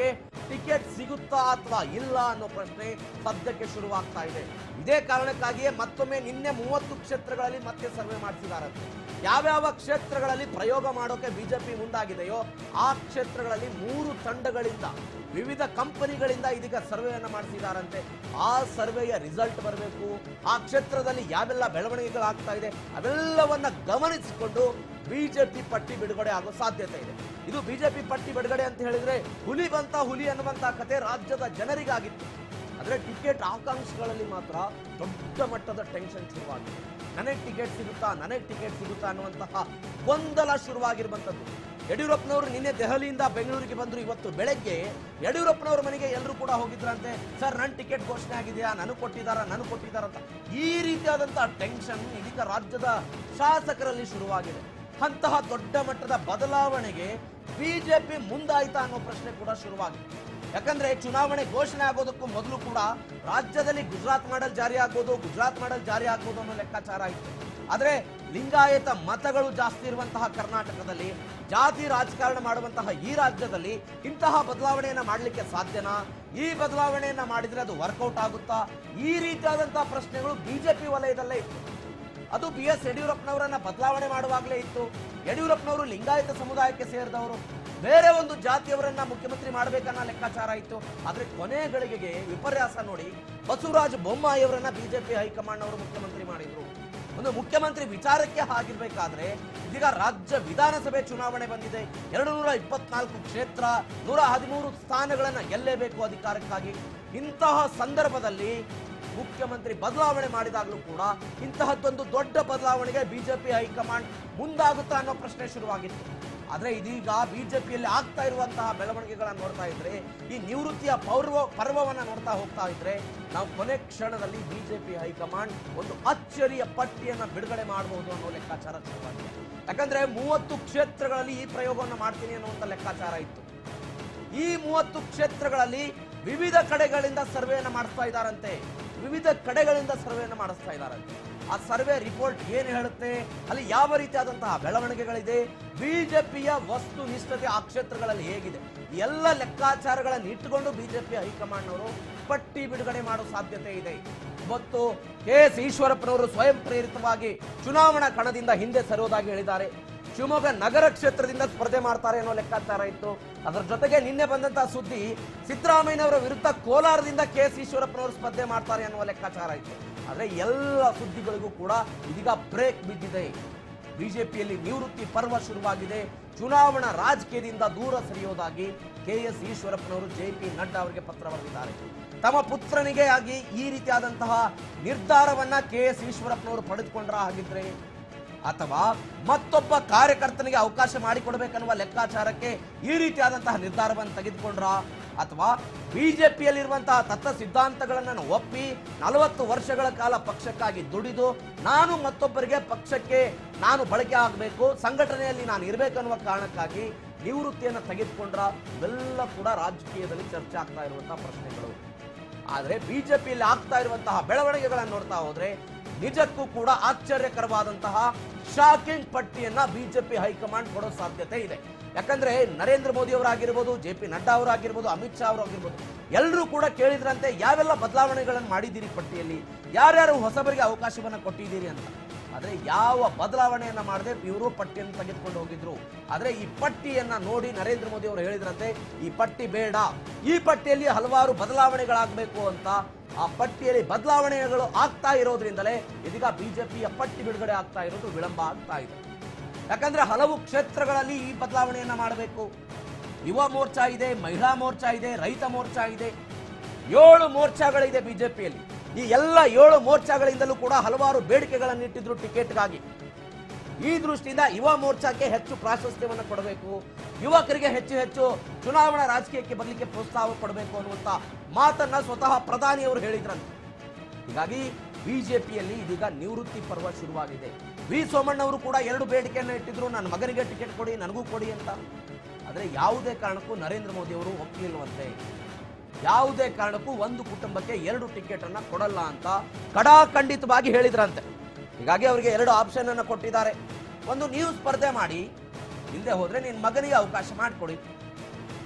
ಟಿಕೆಟ್ ಸಿಗುತ್ತಾ ಅಥವಾ ಇಲ್ಲ ಅನ್ನೋ ಪ್ರಶ್ನೆ ಸದ್ಯಕ್ಕೆ ಶುರುವಾಗ್ತಾ ಇದೆ ಇದೇ ಕಾರಣಕ್ಕಾಗಿಯೇ ಮತ್ತೊಮ್ಮೆ ನಿನ್ನೆ ಮೂವತ್ತು ಕ್ಷೇತ್ರಗಳಲ್ಲಿ ಮತ್ತೆ ಸರ್ವೆ ಮಾಡಿಸಿದಾರಂತೆ ಯಾವ್ಯಾವ ಕ್ಷೇತ್ರಗಳಲ್ಲಿ ಪ್ರಯೋಗ ಮಾಡೋಕೆ ಬಿಜೆಪಿ ಮುಂದಾಗಿದೆಯೋ ಆ ಕ್ಷೇತ್ರಗಳಲ್ಲಿ ಮೂರು ತಂಡಗಳಿಂದ ವಿವಿಧ ಕಂಪನಿಗಳಿಂದ ಇದೀಗ ಸರ್ವೆಯನ್ನು ಮಾಡಿಸಿದಾರಂತೆ ಆ ಸರ್ವೆಯ ರಿಸಲ್ಟ್ ಬರಬೇಕು ಆ ಕ್ಷೇತ್ರದಲ್ಲಿ ಯಾವೆಲ್ಲ ಬೆಳವಣಿಗೆಗಳಾಗ್ತಾ ಇದೆ ಅವೆಲ್ಲವನ್ನ ಗಮನಿಸಿಕೊಂಡು ಬಿಜೆಪಿ ಪಟ್ಟಿ ಬಿಡುಗಡೆ ಆಗೋ ಸಾಧ್ಯತೆ ಇದೆ ಇದು ಬಿಜೆಪಿ ಪಟ್ಟಿ ಬಿಡುಗಡೆ ಅಂತ ಹೇಳಿದ್ರೆ ಹುಲಿ ಬಂತ ಹುಲಿ ಅನ್ನುವಂತ ಕತೆ ರಾಜ್ಯದ ಜನರಿಗಾಗಿತ್ತು ಆದ್ರೆ ಟಿಕೆಟ್ ಆಕಾಂಕ್ಷಿಗಳಲ್ಲಿ ಮಾತ್ರ ದೊಡ್ಡ ಮಟ್ಟದ ಟೆನ್ಷನ್ ಶುರುವಾಗಿದೆ ನನಗೆ ಟಿಕೆಟ್ ಸಿಗುತ್ತಾ ನನಗೆ ಟಿಕೆಟ್ ಸಿಗುತ್ತಾ ಅನ್ನುವಂತಹ ಗೊಂದಲ ಶುರುವಾಗಿರುವಂಥದ್ದು ಯಡಿಯೂರಪ್ಪನವರು ನಿನ್ನೆ ದೆಹಲಿಯಿಂದ ಬೆಂಗಳೂರಿಗೆ ಬಂದ್ರು ಇವತ್ತು ಬೆಳಗ್ಗೆ ಯಡಿಯೂರಪ್ಪನವ್ರ ಮನೆಗೆ ಎಲ್ಲರೂ ಕೂಡ ಹೋಗಿದ್ರಂತೆ ಸರ್ ನನ್ನ ಟಿಕೆಟ್ ಘೋಷಣೆ ಆಗಿದೆಯಾ ನನಗೆ ಕೊಟ್ಟಿದ್ದಾರಾ ನನಗೆ ಕೊಟ್ಟಿದ್ದಾರ ಅಂತ ಈ ರೀತಿಯಾದಂತಹ ಟೆನ್ಷನ್ ಇದೀಗ ರಾಜ್ಯದ ಶಾಸಕರಲ್ಲಿ ಶುರುವಾಗಿದೆ ಅಂತಹ ದೊಡ್ಡ ಮಟ್ಟದ ಬದಲಾವಣೆಗೆ ಬಿಜೆಪಿ ಮುಂದಾಯ್ತಾ ಅನ್ನೋ ಪ್ರಶ್ನೆ ಕೂಡ ಶುರುವಾಗಿದೆ ಯಾಕಂದ್ರೆ ಚುನಾವಣೆ ಘೋಷಣೆ ಆಗೋದಕ್ಕೂ ಮೊದಲು ಕೂಡ ರಾಜ್ಯದಲ್ಲಿ ಗುಜರಾತ್ ಮಾಡಲ್ ಜಾರಿ ಆಗ್ಬೋದು ಗುಜರಾತ್ ಮಾಡಲ್ ಜಾರಿ ಆಗ್ಬೋದು ಅನ್ನೋ ಲೆಕ್ಕಾಚಾರ ಇತ್ತು ಆದ್ರೆ ಲಿಂಗಾಯತ ಮತಗಳು ಜಾಸ್ತಿ ಇರುವಂತಹ ಕರ್ನಾಟಕದಲ್ಲಿ ಜಾತಿ ರಾಜಕಾರಣ ಮಾಡುವಂತಹ ಈ ರಾಜ್ಯದಲ್ಲಿ ಇಂತಹ ಬದಲಾವಣೆಯನ್ನ ಮಾಡಲಿಕ್ಕೆ ಸಾಧ್ಯನಾ ಈ ಬದಲಾವಣೆಯನ್ನ ಮಾಡಿದ್ರೆ ಅದು ವರ್ಕೌಟ್ ಆಗುತ್ತಾ ಈ ರೀತಿಯಾದಂತಹ ಪ್ರಶ್ನೆಗಳು ಬಿಜೆಪಿ ವಲಯದಲ್ಲೇ ಇತ್ತು ಅದು ಬಿ ಎಸ್ ಯಡಿಯೂರಪ್ಪನವರನ್ನ ಬದಲಾವಣೆ ಮಾಡುವಾಗಲೇ ಇತ್ತು ಯಡಿಯೂರಪ್ಪನವರು ಲಿಂಗಾಯತ ಸಮುದಾಯಕ್ಕೆ ಸೇರಿದವರು ಬೇರೆ ಒಂದು ಜಾತಿಯವರನ್ನ ಮುಖ್ಯಮಂತ್ರಿ ಮಾಡಬೇಕನ್ನೋ ಲೆಕ್ಕಾಚಾರ ಇತ್ತು ಆದ್ರೆ ಕೊನೆ ಗಳಿಗೆಗೆ ವಿಪರ್ಯಾಸ ನೋಡಿ ಬಸವರಾಜ ಬೊಮ್ಮಾಯಿ ಅವರನ್ನ ಬಿಜೆಪಿ ಹೈಕಮಾಂಡ್ ಅವರು ಮುಖ್ಯಮಂತ್ರಿ ಮಾಡಿದ್ರು ಒಂದು ಮುಖ್ಯಮಂತ್ರಿ ವಿಚಾರಕ್ಕೆ ಆಗಿರ್ಬೇಕಾದ್ರೆ ಇದೀಗ ರಾಜ್ಯ ವಿಧಾನಸಭೆ ಚುನಾವಣೆ ಬಂದಿದೆ ಎರಡು ನೂರ ಇಪ್ಪತ್ನಾಲ್ಕು ಕ್ಷೇತ್ರ ನೂರ ಹದಿಮೂರು ಸ್ಥಾನಗಳನ್ನ ಗೆಲ್ಲೇಬೇಕು ಅಧಿಕಾರಕ್ಕಾಗಿ ಇಂತಹ ಸಂದರ್ಭದಲ್ಲಿ ಮುಖ್ಯಮಂತ್ರಿ ಬದಲಾವಣೆ ಮಾಡಿದಾಗಲೂ ಕೂಡ ಇಂತಹದ್ದೊಂದು ದೊಡ್ಡ ಬದಲಾವಣೆಗೆ ಬಿಜೆಪಿ ಹೈಕಮಾಂಡ್ ಮುಂದಾಗುತ್ತಾ ಅನ್ನೋ ಪ್ರಶ್ನೆ ಶುರುವಾಗಿತ್ತು ಆದ್ರೆ ಇದೀಗ ಬಿಜೆಪಿಯಲ್ಲಿ ಆಗ್ತಾ ಇರುವಂತಹ ಬೆಳವಣಿಗೆಗಳನ್ನ ನೋಡ್ತಾ ಇದ್ರೆ ಈ ನಿವೃತ್ತಿಯ ಪರ್ವ ಪರ್ವವನ್ನ ನೋಡ್ತಾ ಹೋಗ್ತಾ ಇದ್ರೆ ನಾವು ಕೊನೆ ಕ್ಷಣದಲ್ಲಿ ಬಿಜೆಪಿ ಹೈಕಮಾಂಡ್ ಒಂದು ಅಚ್ಚರಿಯ ಪಟ್ಟಿಯನ್ನ ಬಿಡುಗಡೆ ಮಾಡಬಹುದು ಅನ್ನೋ ಲೆಕ್ಕಾಚಾರ ಶುರುವಾಗಿದೆ ಯಾಕಂದ್ರೆ ಮೂವತ್ತು ಕ್ಷೇತ್ರಗಳಲ್ಲಿ ಈ ಪ್ರಯೋಗವನ್ನು ಮಾಡ್ತೀನಿ ಅನ್ನುವಂಥ ಲೆಕ್ಕಾಚಾರ ಇತ್ತು ಈ ಮೂವತ್ತು ಕ್ಷೇತ್ರಗಳಲ್ಲಿ ವಿವಿಧ ಕಡೆಗಳಿಂದ ಸರ್ವೆಯನ್ನು ಮಾಡಿಸ್ತಾ ಇದ್ದಾರಂತೆ ವಿವಿಧ ಕಡೆಗಳಿಂದ ಸರ್ವೆಯನ್ನು ಮಾಡಿಸ್ತಾ ಇದ್ದಾರಂತೆ ಆ ಸರ್ವೆ ರಿಪೋರ್ಟ್ ಏನು ಹೇಳುತ್ತೆ ಅಲ್ಲಿ ಯಾವ ರೀತಿಯಾದಂತಹ ಬೆಳವಣಿಗೆಗಳಿದೆ ಬಿಜೆಪಿಯ ವಸ್ತುನಿಷ್ಠತೆ ಆ ಕ್ಷೇತ್ರಗಳಲ್ಲಿ ಹೇಗಿದೆ ಈ ಎಲ್ಲ ಲೆಕ್ಕಾಚಾರಗಳನ್ನು ಇಟ್ಟುಕೊಂಡು ಬಿಜೆಪಿ ಹೈಕಮಾಂಡ್ ಅವರು ಪಟ್ಟಿ ಬಿಡುಗಡೆ ಮಾಡೋ ಸಾಧ್ಯತೆ ಇದೆ ಇವತ್ತು ಕೆ ಎಸ್ ಈಶ್ವರಪ್ಪನವರು ಸ್ವಯಂ ಪ್ರೇರಿತವಾಗಿ ಚುನಾವಣಾ ಕಣದಿಂದ ಹಿಂದೆ ಸರೋದಾಗಿ ಹೇಳಿದ್ದಾರೆ ಶಿವಮೊಗ್ಗ ನಗರ ಕ್ಷೇತ್ರದಿಂದ ಸ್ಪರ್ಧೆ ಮಾಡ್ತಾರೆ ಅನ್ನೋ ಲೆಕ್ಕಾಚಾರ ಇತ್ತು ಅದರ ಜೊತೆಗೆ ನಿನ್ನೆ ಬಂದಂತಹ ಸುದ್ದಿ ಸಿದ್ದರಾಮಯ್ಯನವರ ವಿರುದ್ಧ ಕೋಲಾರದಿಂದ ಕೆ ಎಸ್ ಈಶ್ವರಪ್ಪನವರು ಸ್ಪರ್ಧೆ ಮಾಡ್ತಾರೆ ಅನ್ನುವ ಲೆಕ್ಕಾಚಾರ ಇತ್ತು ಆದ್ರೆ ಎಲ್ಲ ಸುದ್ದಿಗಳಿಗೂ ಕೂಡ ಇದೀಗ ಬ್ರೇಕ್ ಬಿದ್ದಿದೆ ಬಿಜೆಪಿಯಲ್ಲಿ ನಿವೃತ್ತಿ ಪರ್ವ ಶುರುವಾಗಿದೆ ಚುನಾವಣಾ ರಾಜಕೀಯದಿಂದ ದೂರ ಸರಿಯೋದಾಗಿ ಕೆ ಎಸ್ ಈಶ್ವರಪ್ಪನವರು ಜೆ ಪಿ ನಡ್ಡಾ ಅವರಿಗೆ ಪತ್ರ ಬರೆದಿದ್ದಾರೆ ತಮ್ಮ ಪುತ್ರನಿಗೆ ಆಗಿ ಈ ರೀತಿಯಾದಂತಹ ನಿರ್ಧಾರವನ್ನ ಕೆ ಎಸ್ ಈಶ್ವರಪ್ಪನವರು ಪಡೆದುಕೊಂಡ್ರ ಹಾಗಿದ್ರೆ ಅಥವಾ ಮತ್ತೊಬ್ಬ ಕಾರ್ಯಕರ್ತನಿಗೆ ಅವಕಾಶ ಮಾಡಿಕೊಡ್ಬೇಕನ್ನುವ ಲೆಕ್ಕಾಚಾರಕ್ಕೆ ಈ ರೀತಿಯಾದಂತಹ ನಿರ್ಧಾರವನ್ನು ತೆಗೆದುಕೊಂಡ್ರ ಅಥವಾ ಬಿಜೆಪಿಯಲ್ಲಿರುವಂತಹ ತತ್ವ ಸಿದ್ಧಾಂತಗಳನ್ನು ಒಪ್ಪಿ ನಲವತ್ತು ವರ್ಷಗಳ ಕಾಲ ಪಕ್ಷಕ್ಕಾಗಿ ದುಡಿದು ನಾನು ಮತ್ತೊಬ್ಬರಿಗೆ ಪಕ್ಷಕ್ಕೆ ನಾನು ಬಳಕೆ ಆಗಬೇಕು ಸಂಘಟನೆಯಲ್ಲಿ ನಾನು ಇರಬೇಕನ್ನುವ ಕಾರಣಕ್ಕಾಗಿ ನಿವೃತ್ತಿಯನ್ನು ತೆಗೆದುಕೊಂಡ್ರ ಇವೆಲ್ಲ ಕೂಡ ರಾಜಕೀಯದಲ್ಲಿ ಚರ್ಚೆ ಆಗ್ತಾ ಇರುವಂತಹ ಪ್ರಶ್ನೆಗಳು ಆದರೆ ಬಿಜೆಪಿಯಲ್ಲಿ ಆಗ್ತಾ ಇರುವಂತಹ ಬೆಳವಣಿಗೆಗಳನ್ನು ನೋಡ್ತಾ ಹೋದ್ರೆ ನಿಜಕ್ಕೂ ಕೂಡ ಆಶ್ಚರ್ಯಕರವಾದಂತಹ ಶಾಕಿಂಗ್ ಪಟ್ಟಿಯನ್ನ ಬಿಜೆಪಿ ಹೈಕಮಾಂಡ್ ಕೊಡೋ ಸಾಧ್ಯತೆ ಇದೆ ಯಾಕಂದ್ರೆ ನರೇಂದ್ರ ಮೋದಿ ಅವರಾಗಿರ್ಬೋದು ಜೆ ಪಿ ನಡ್ಡಾ ಅವರಾಗಿರ್ಬೋದು ಅಮಿತ್ ಶಾ ಅವರಾಗಿರ್ಬೋದು ಎಲ್ಲರೂ ಕೂಡ ಕೇಳಿದ್ರಂತೆ ಯಾವೆಲ್ಲ ಬದಲಾವಣೆಗಳನ್ನು ಮಾಡಿದ್ದೀರಿ ಪಟ್ಟಿಯಲ್ಲಿ ಯಾರ್ಯಾರು ಹೊಸಬರಿಗೆ ಅವಕಾಶವನ್ನ ಕೊಟ್ಟಿದ್ದೀರಿ ಅಂತ ಆದ್ರೆ ಯಾವ ಬದಲಾವಣೆಯನ್ನ ಮಾಡದೆ ಇವರು ಪಟ್ಟಿಯನ್ನು ತೆಗೆದುಕೊಂಡು ಹೋಗಿದ್ರು ಆದ್ರೆ ಈ ಪಟ್ಟಿಯನ್ನ ನೋಡಿ ನರೇಂದ್ರ ಮೋದಿ ಅವರು ಹೇಳಿದ್ರಂತೆ ಈ ಪಟ್ಟಿ ಬೇಡ ಈ ಪಟ್ಟಿಯಲ್ಲಿ ಹಲವಾರು ಬದಲಾವಣೆಗಳಾಗಬೇಕು ಅಂತ ಆ ಪಟ್ಟಿಯಲ್ಲಿ ಬದಲಾವಣೆಗಳು ಆಗ್ತಾ ಇರೋದ್ರಿಂದಲೇ ಇದೀಗ ಬಿಜೆಪಿಯ ಪಟ್ಟಿ ಬಿಡುಗಡೆ ಆಗ್ತಾ ಇರೋದು ವಿಳಂಬ ಆಗ್ತಾ ಇದೆ ಯಾಕಂದ್ರೆ ಹಲವು ಕ್ಷೇತ್ರಗಳಲ್ಲಿ ಈ ಬದಲಾವಣೆಯನ್ನ ಮಾಡಬೇಕು ಯುವ ಮೋರ್ಚಾ ಇದೆ ಮಹಿಳಾ ಮೋರ್ಚಾ ಇದೆ ರೈತ ಮೋರ್ಚಾ ಇದೆ ಏಳು ಮೋರ್ಚಾಗಳಿದೆ ಬಿಜೆಪಿಯಲ್ಲಿ ಈ ಎಲ್ಲ ಏಳು ಮೋರ್ಚಾಗಳಿಂದಲೂ ಕೂಡ ಹಲವಾರು ಬೇಡಿಕೆಗಳನ್ನು ಇಟ್ಟಿದ್ರು ಟಿಕೆಟ್ಗಾಗಿ ಈ ದೃಷ್ಟಿಯಿಂದ ಯುವ ಮೋರ್ಚಾಕ್ಕೆ ಹೆಚ್ಚು ಪ್ರಾಶಸ್ತ್ಯವನ್ನು ಕೊಡಬೇಕು ಯುವಕರಿಗೆ ಹೆಚ್ಚು ಹೆಚ್ಚು ಚುನಾವಣಾ ರಾಜಕೀಯಕ್ಕೆ ಬರಲಿಕ್ಕೆ ಪ್ರೋತ್ಸಾಹ ಕೊಡಬೇಕು ಅನ್ನುವಂತ ಮಾತನ್ನ ಸ್ವತಃ ಪ್ರಧಾನಿಯವರು ಹೇಳಿದ್ರಂತೆ ಹೀಗಾಗಿ ಬಿಜೆಪಿಯಲ್ಲಿ ಇದೀಗ ನಿವೃತ್ತಿ ಪರ್ವ ಶುರುವಾಗಿದೆ ವಿ ಸೋಮಣ್ಣವರು ಕೂಡ ಎರಡು ಬೇಡಿಕೆಯನ್ನು ಇಟ್ಟಿದ್ರು ನನ್ನ ಮಗನಿಗೆ ಟಿಕೆಟ್ ಕೊಡಿ ನನಗೂ ಕೊಡಿ ಅಂತ ಆದರೆ ಯಾವುದೇ ಕಾರಣಕ್ಕೂ ನರೇಂದ್ರ ಮೋದಿ ಅವರು ಒಪ್ಪಲಿಲ್ವಂತೆ ಯಾವುದೇ ಕಾರಣಕ್ಕೂ ಒಂದು ಕುಟುಂಬಕ್ಕೆ ಎರಡು ಟಿಕೆಟ್ ಅನ್ನ ಕೊಡಲ್ಲ ಅಂತ ಕಡಾಖಂಡಿತವಾಗಿ ಹೇಳಿದ್ರಂತೆ ಹೀಗಾಗಿ ಅವರಿಗೆ ಎರಡು ಆಪ್ಷನ್ ಅನ್ನು ಕೊಟ್ಟಿದ್ದಾರೆ ಒಂದು ನೀವು ಸ್ಪರ್ಧೆ ಮಾಡಿ ಹಿಂದೆ ಹೋದ್ರೆ ನಿನ್ನ ಮಗನಿಗೆ ಅವಕಾಶ ಮಾಡಿಕೊಡಿ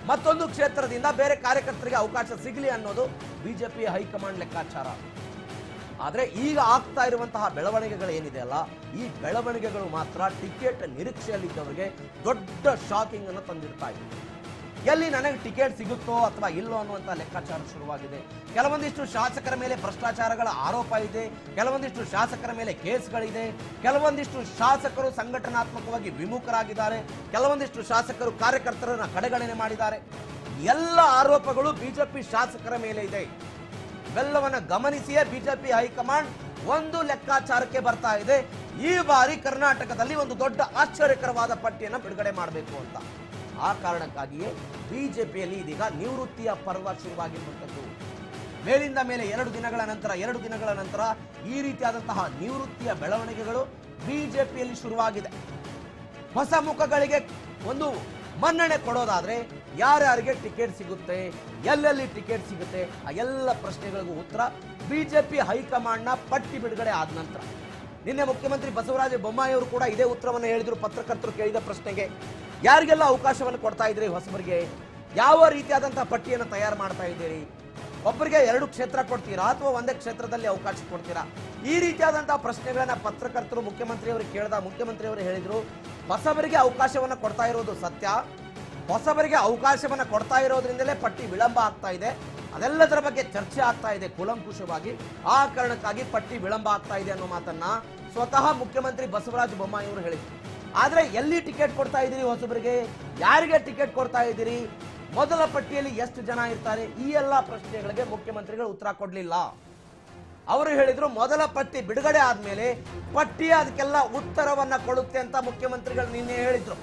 ಮತ್ತೊಂದು ಕ್ಷೇತ್ರದಿಂದ ಬೇರೆ ಕಾರ್ಯಕರ್ತರಿಗೆ ಅವಕಾಶ ಸಿಗಲಿ ಅನ್ನೋದು ಬಿಜೆಪಿ ಹೈಕಮಾಂಡ್ ಲೆಕ್ಕಾಚಾರ ಆದ್ರೆ ಈಗ ಆಗ್ತಾ ಇರುವಂತಹ ಬೆಳವಣಿಗೆಗಳು ಏನಿದೆ ಅಲ್ಲ ಈ ಬೆಳವಣಿಗೆಗಳು ಮಾತ್ರ ಟಿಕೆಟ್ ನಿರೀಕ್ಷೆಯಲ್ಲಿದ್ದವರಿಗೆ ದೊಡ್ಡ ಶಾಕಿಂಗ್ ಅನ್ನು ತಂದಿರ್ತಾ ಇದೆ ಎಲ್ಲಿ ನನಗೆ ಟಿಕೆಟ್ ಸಿಗುತ್ತೋ ಅಥವಾ ಇಲ್ಲೋ ಅನ್ನುವಂಥ ಲೆಕ್ಕಾಚಾರ ಶುರುವಾಗಿದೆ ಕೆಲವೊಂದಿಷ್ಟು ಶಾಸಕರ ಮೇಲೆ ಭ್ರಷ್ಟಾಚಾರಗಳ ಆರೋಪ ಇದೆ ಕೆಲವೊಂದಿಷ್ಟು ಶಾಸಕರ ಮೇಲೆ ಕೇಸ್ಗಳಿದೆ ಕೆಲವೊಂದಿಷ್ಟು ಶಾಸಕರು ಸಂಘಟನಾತ್ಮಕವಾಗಿ ವಿಮುಖರಾಗಿದ್ದಾರೆ ಕೆಲವೊಂದಿಷ್ಟು ಶಾಸಕರು ಕಾರ್ಯಕರ್ತರನ್ನ ಕಡೆಗಣನೆ ಮಾಡಿದ್ದಾರೆ ಎಲ್ಲ ಆರೋಪಗಳು ಬಿಜೆಪಿ ಶಾಸಕರ ಮೇಲೆ ಇದೆ ಇವೆಲ್ಲವನ್ನ ಗಮನಿಸಿಯೇ ಬಿಜೆಪಿ ಹೈಕಮಾಂಡ್ ಒಂದು ಲೆಕ್ಕಾಚಾರಕ್ಕೆ ಬರ್ತಾ ಇದೆ ಈ ಬಾರಿ ಕರ್ನಾಟಕದಲ್ಲಿ ಒಂದು ದೊಡ್ಡ ಆಶ್ಚರ್ಯಕರವಾದ ಪಟ್ಟಿಯನ್ನು ಬಿಡುಗಡೆ ಮಾಡಬೇಕು ಅಂತ ಆ ಕಾರಣಕ್ಕಾಗಿಯೇ ಬಿಜೆಪಿಯಲ್ಲಿ ಇದೀಗ ನಿವೃತ್ತಿಯ ಪರ್ವ ಶುರುವಾಗಿರುವಂಥದ್ದು ಮೇಲಿಂದ ಮೇಲೆ ಎರಡು ದಿನಗಳ ನಂತರ ಎರಡು ದಿನಗಳ ನಂತರ ಈ ರೀತಿಯಾದಂತಹ ನಿವೃತ್ತಿಯ ಬೆಳವಣಿಗೆಗಳು ಬಿಜೆಪಿಯಲ್ಲಿ ಶುರುವಾಗಿದೆ ಹೊಸ ಮುಖಗಳಿಗೆ ಒಂದು ಮನ್ನಣೆ ಕೊಡೋದಾದ್ರೆ ಯಾರ್ಯಾರಿಗೆ ಟಿಕೆಟ್ ಸಿಗುತ್ತೆ ಎಲ್ಲೆಲ್ಲಿ ಟಿಕೆಟ್ ಸಿಗುತ್ತೆ ಆ ಎಲ್ಲ ಪ್ರಶ್ನೆಗಳಿಗೂ ಉತ್ತರ ಬಿಜೆಪಿ ಹೈಕಮಾಂಡ್ನ ಪಟ್ಟಿ ಬಿಡುಗಡೆ ಆದ ನಂತರ ನಿನ್ನೆ ಮುಖ್ಯಮಂತ್ರಿ ಬಸವರಾಜ ಬೊಮ್ಮಾಯಿ ಅವರು ಕೂಡ ಇದೇ ಉತ್ತರವನ್ನು ಹೇಳಿದ್ರು ಪತ್ರಕರ್ತರು ಕೇಳಿದ ಪ್ರಶ್ನೆಗೆ ಯಾರಿಗೆಲ್ಲ ಅವಕಾಶವನ್ನು ಕೊಡ್ತಾ ಇದ್ರಿ ಹೊಸಬರಿಗೆ ಯಾವ ರೀತಿಯಾದಂತಹ ಪಟ್ಟಿಯನ್ನು ತಯಾರು ಮಾಡ್ತಾ ಇದ್ದೀರಿ ಒಬ್ಬರಿಗೆ ಎರಡು ಕ್ಷೇತ್ರ ಕೊಡ್ತೀರಾ ಅಥವಾ ಒಂದೇ ಕ್ಷೇತ್ರದಲ್ಲಿ ಅವಕಾಶ ಕೊಡ್ತೀರಾ ಈ ರೀತಿಯಾದಂತಹ ಪ್ರಶ್ನೆಗಳನ್ನ ಪತ್ರಕರ್ತರು ಮುಖ್ಯಮಂತ್ರಿ ಅವರಿಗೆ ಕೇಳಿದ ಮುಖ್ಯಮಂತ್ರಿ ಅವರು ಹೇಳಿದ್ರು ಹೊಸಬರಿಗೆ ಅವಕಾಶವನ್ನ ಕೊಡ್ತಾ ಇರೋದು ಸತ್ಯ ಹೊಸಬರಿಗೆ ಅವಕಾಶವನ್ನ ಕೊಡ್ತಾ ಇರೋದ್ರಿಂದಲೇ ಪಟ್ಟಿ ವಿಳಂಬ ಆಗ್ತಾ ಇದೆ ಅದೆಲ್ಲದರ ಬಗ್ಗೆ ಚರ್ಚೆ ಆಗ್ತಾ ಇದೆ ಕೂಲಂಕುಷವಾಗಿ ಆ ಕಾರಣಕ್ಕಾಗಿ ಪಟ್ಟಿ ವಿಳಂಬ ಆಗ್ತಾ ಇದೆ ಅನ್ನೋ ಮಾತನ್ನ ಸ್ವತಃ ಮುಖ್ಯಮಂತ್ರಿ ಬಸವರಾಜ ಬೊಮ್ಮಾಯಿ ಅವರು ಹೇಳಿದ್ರು ಆದ್ರೆ ಎಲ್ಲಿ ಟಿಕೆಟ್ ಕೊಡ್ತಾ ಇದ್ದೀರಿ ಹೊಸಬರಿಗೆ ಯಾರಿಗೆ ಟಿಕೆಟ್ ಕೊಡ್ತಾ ಇದ್ದೀರಿ ಮೊದಲ ಪಟ್ಟಿಯಲ್ಲಿ ಎಷ್ಟು ಜನ ಇರ್ತಾರೆ ಈ ಎಲ್ಲಾ ಪ್ರಶ್ನೆಗಳಿಗೆ ಮುಖ್ಯಮಂತ್ರಿಗಳು ಉತ್ತರ ಕೊಡ್ಲಿಲ್ಲ ಅವರು ಹೇಳಿದ್ರು ಮೊದಲ ಪಟ್ಟಿ ಬಿಡುಗಡೆ ಆದ್ಮೇಲೆ ಪಟ್ಟಿ ಅದಕ್ಕೆಲ್ಲ ಉತ್ತರವನ್ನ ಕೊಡುತ್ತೆ ಅಂತ ಮುಖ್ಯಮಂತ್ರಿಗಳು ನಿನ್ನೆ ಹೇಳಿದ್ರು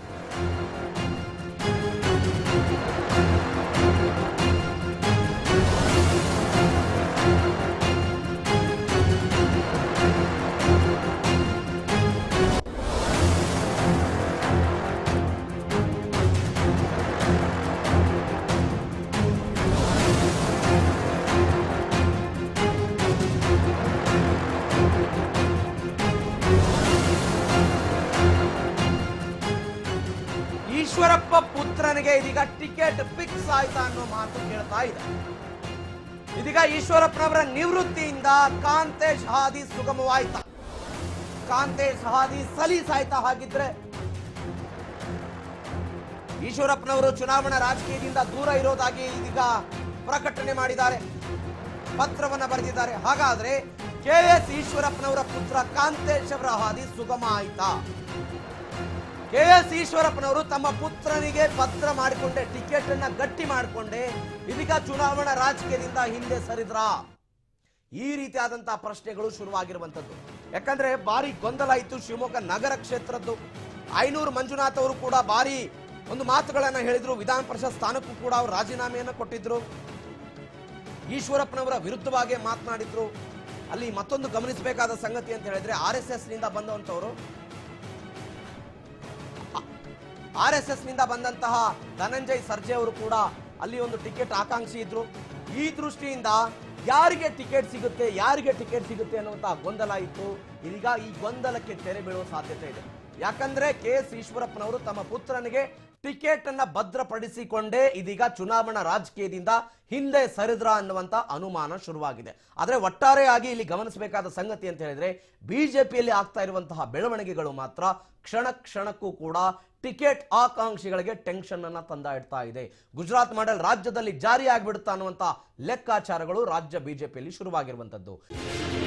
ಈಶ್ವರಪ್ಪ ಪುತ್ರನಿಗೆ ಇದೀಗ ಟಿಕೆಟ್ ಫಿಕ್ಸ್ ಆಯ್ತಾ ಅನ್ನೋ ಮಾತು ಕೇಳ್ತಾ ಇದೆ ಇದೀಗ ಈಶ್ವರಪ್ಪನವರ ನಿವೃತ್ತಿಯಿಂದ ಕಾಂತೇಶ್ ಹಾದಿ ಸುಗಮವಾಯ್ತಾ ಕಾಂತೇಶ್ ಹಾದಿ ಸಲೀಸಾಯ್ತಾ ಹಾಗಿದ್ರೆ ಈಶ್ವರಪ್ಪನವರು ಚುನಾವಣಾ ರಾಜಕೀಯದಿಂದ ದೂರ ಇರೋದಾಗಿ ಇದೀಗ ಪ್ರಕಟಣೆ ಮಾಡಿದ್ದಾರೆ ಪತ್ರವನ್ನ ಬರೆದಿದ್ದಾರೆ ಹಾಗಾದ್ರೆ ಕೆ ಎಸ್ ಈಶ್ವರಪ್ಪನವರ ಪುತ್ರ ಕಾಂತೇಶ್ ಅವರ ಹಾದಿ ಸುಗಮ ಆಯ್ತಾ ಕೆ ಎಸ್ ಈಶ್ವರಪ್ಪನವರು ತಮ್ಮ ಪುತ್ರನಿಗೆ ಪತ್ರ ಮಾಡಿಕೊಂಡೆ ಟಿಕೆಟ್ ಅನ್ನ ಗಟ್ಟಿ ಮಾಡಿಕೊಂಡೆ ಇದೀಗ ಚುನಾವಣಾ ರಾಜಕೀಯದಿಂದ ಹಿಂದೆ ಸರಿದ್ರಾ ಈ ರೀತಿಯಾದಂತಹ ಪ್ರಶ್ನೆಗಳು ಶುರುವಾಗಿರುವಂತದ್ದು ಯಾಕಂದ್ರೆ ಭಾರಿ ಗೊಂದಲ ಇತ್ತು ಶಿವಮೊಗ್ಗ ನಗರ ಕ್ಷೇತ್ರದ್ದು ಐನೂರು ಮಂಜುನಾಥ್ ಅವರು ಕೂಡ ಭಾರಿ ಒಂದು ಮಾತುಗಳನ್ನ ಹೇಳಿದ್ರು ವಿಧಾನ ಪರಿಷತ್ ಸ್ಥಾನಕ್ಕೂ ಕೂಡ ಅವರು ರಾಜೀನಾಮೆಯನ್ನು ಕೊಟ್ಟಿದ್ರು ಈಶ್ವರಪ್ಪನವರ ವಿರುದ್ಧವಾಗಿ ಮಾತನಾಡಿದ್ರು ಅಲ್ಲಿ ಮತ್ತೊಂದು ಗಮನಿಸಬೇಕಾದ ಸಂಗತಿ ಅಂತ ಹೇಳಿದ್ರೆ ಆರ್ ಎಸ್ ಎಸ್ ನಿಂದ ಬಂದಂತವರು ಆರ್ ಎಸ್ ಎಸ್ ನಿಂದ ಬಂದಂತಹ ಧನಂಜಯ್ ಸರ್ಜೆ ಅವರು ಕೂಡ ಅಲ್ಲಿ ಒಂದು ಟಿಕೆಟ್ ಆಕಾಂಕ್ಷಿ ಇದ್ರು ಈ ದೃಷ್ಟಿಯಿಂದ ಯಾರಿಗೆ ಟಿಕೆಟ್ ಸಿಗುತ್ತೆ ಯಾರಿಗೆ ಟಿಕೆಟ್ ಸಿಗುತ್ತೆ ಅನ್ನುವಂತಹ ಗೊಂದಲ ಇತ್ತು ಇದೀಗ ಈ ಗೊಂದಲಕ್ಕೆ ತೆರೆ ಬೀಳುವ ಸಾಧ್ಯತೆ ಇದೆ ಯಾಕಂದ್ರೆ ಕೆ ಎಸ್ ಈಶ್ವರಪ್ಪನವರು ತಮ್ಮ ಪುತ್ರನಿಗೆ ಟಿಕೆಟ್ ಅನ್ನ ಭದ್ರಪಡಿಸಿಕೊಂಡೇ ಇದೀಗ ಚುನಾವಣಾ ರಾಜಕೀಯದಿಂದ ಹಿಂದೆ ಸರಿದ್ರ ಅನ್ನುವಂತ ಅನುಮಾನ ಶುರುವಾಗಿದೆ ಆದ್ರೆ ಒಟ್ಟಾರೆಯಾಗಿ ಇಲ್ಲಿ ಗಮನಿಸಬೇಕಾದ ಸಂಗತಿ ಅಂತ ಹೇಳಿದ್ರೆ ಬಿಜೆಪಿಯಲ್ಲಿ ಆಗ್ತಾ ಇರುವಂತಹ ಬೆಳವಣಿಗೆಗಳು ಮಾತ್ರ ಕ್ಷಣ ಕ್ಷಣಕ್ಕೂ ಕೂಡ ಟಿಕೆಟ್ ಆಕಾಂಕ್ಷಿಗಳಿಗೆ ಟೆನ್ಷನ್ ಅನ್ನ ತಂದ ಇಡ್ತಾ ಇದೆ ಗುಜರಾತ್ ಮಾಡೆಲ್ ರಾಜ್ಯದಲ್ಲಿ ಜಾರಿ ಆಗ್ಬಿಡುತ್ತಾ ಅನ್ನುವಂತ ಲೆಕ್ಕಾಚಾರಗಳು ರಾಜ್ಯ ಬಿಜೆಪಿಯಲ್ಲಿ ಶುರುವಾಗಿರುವಂತದ್ದು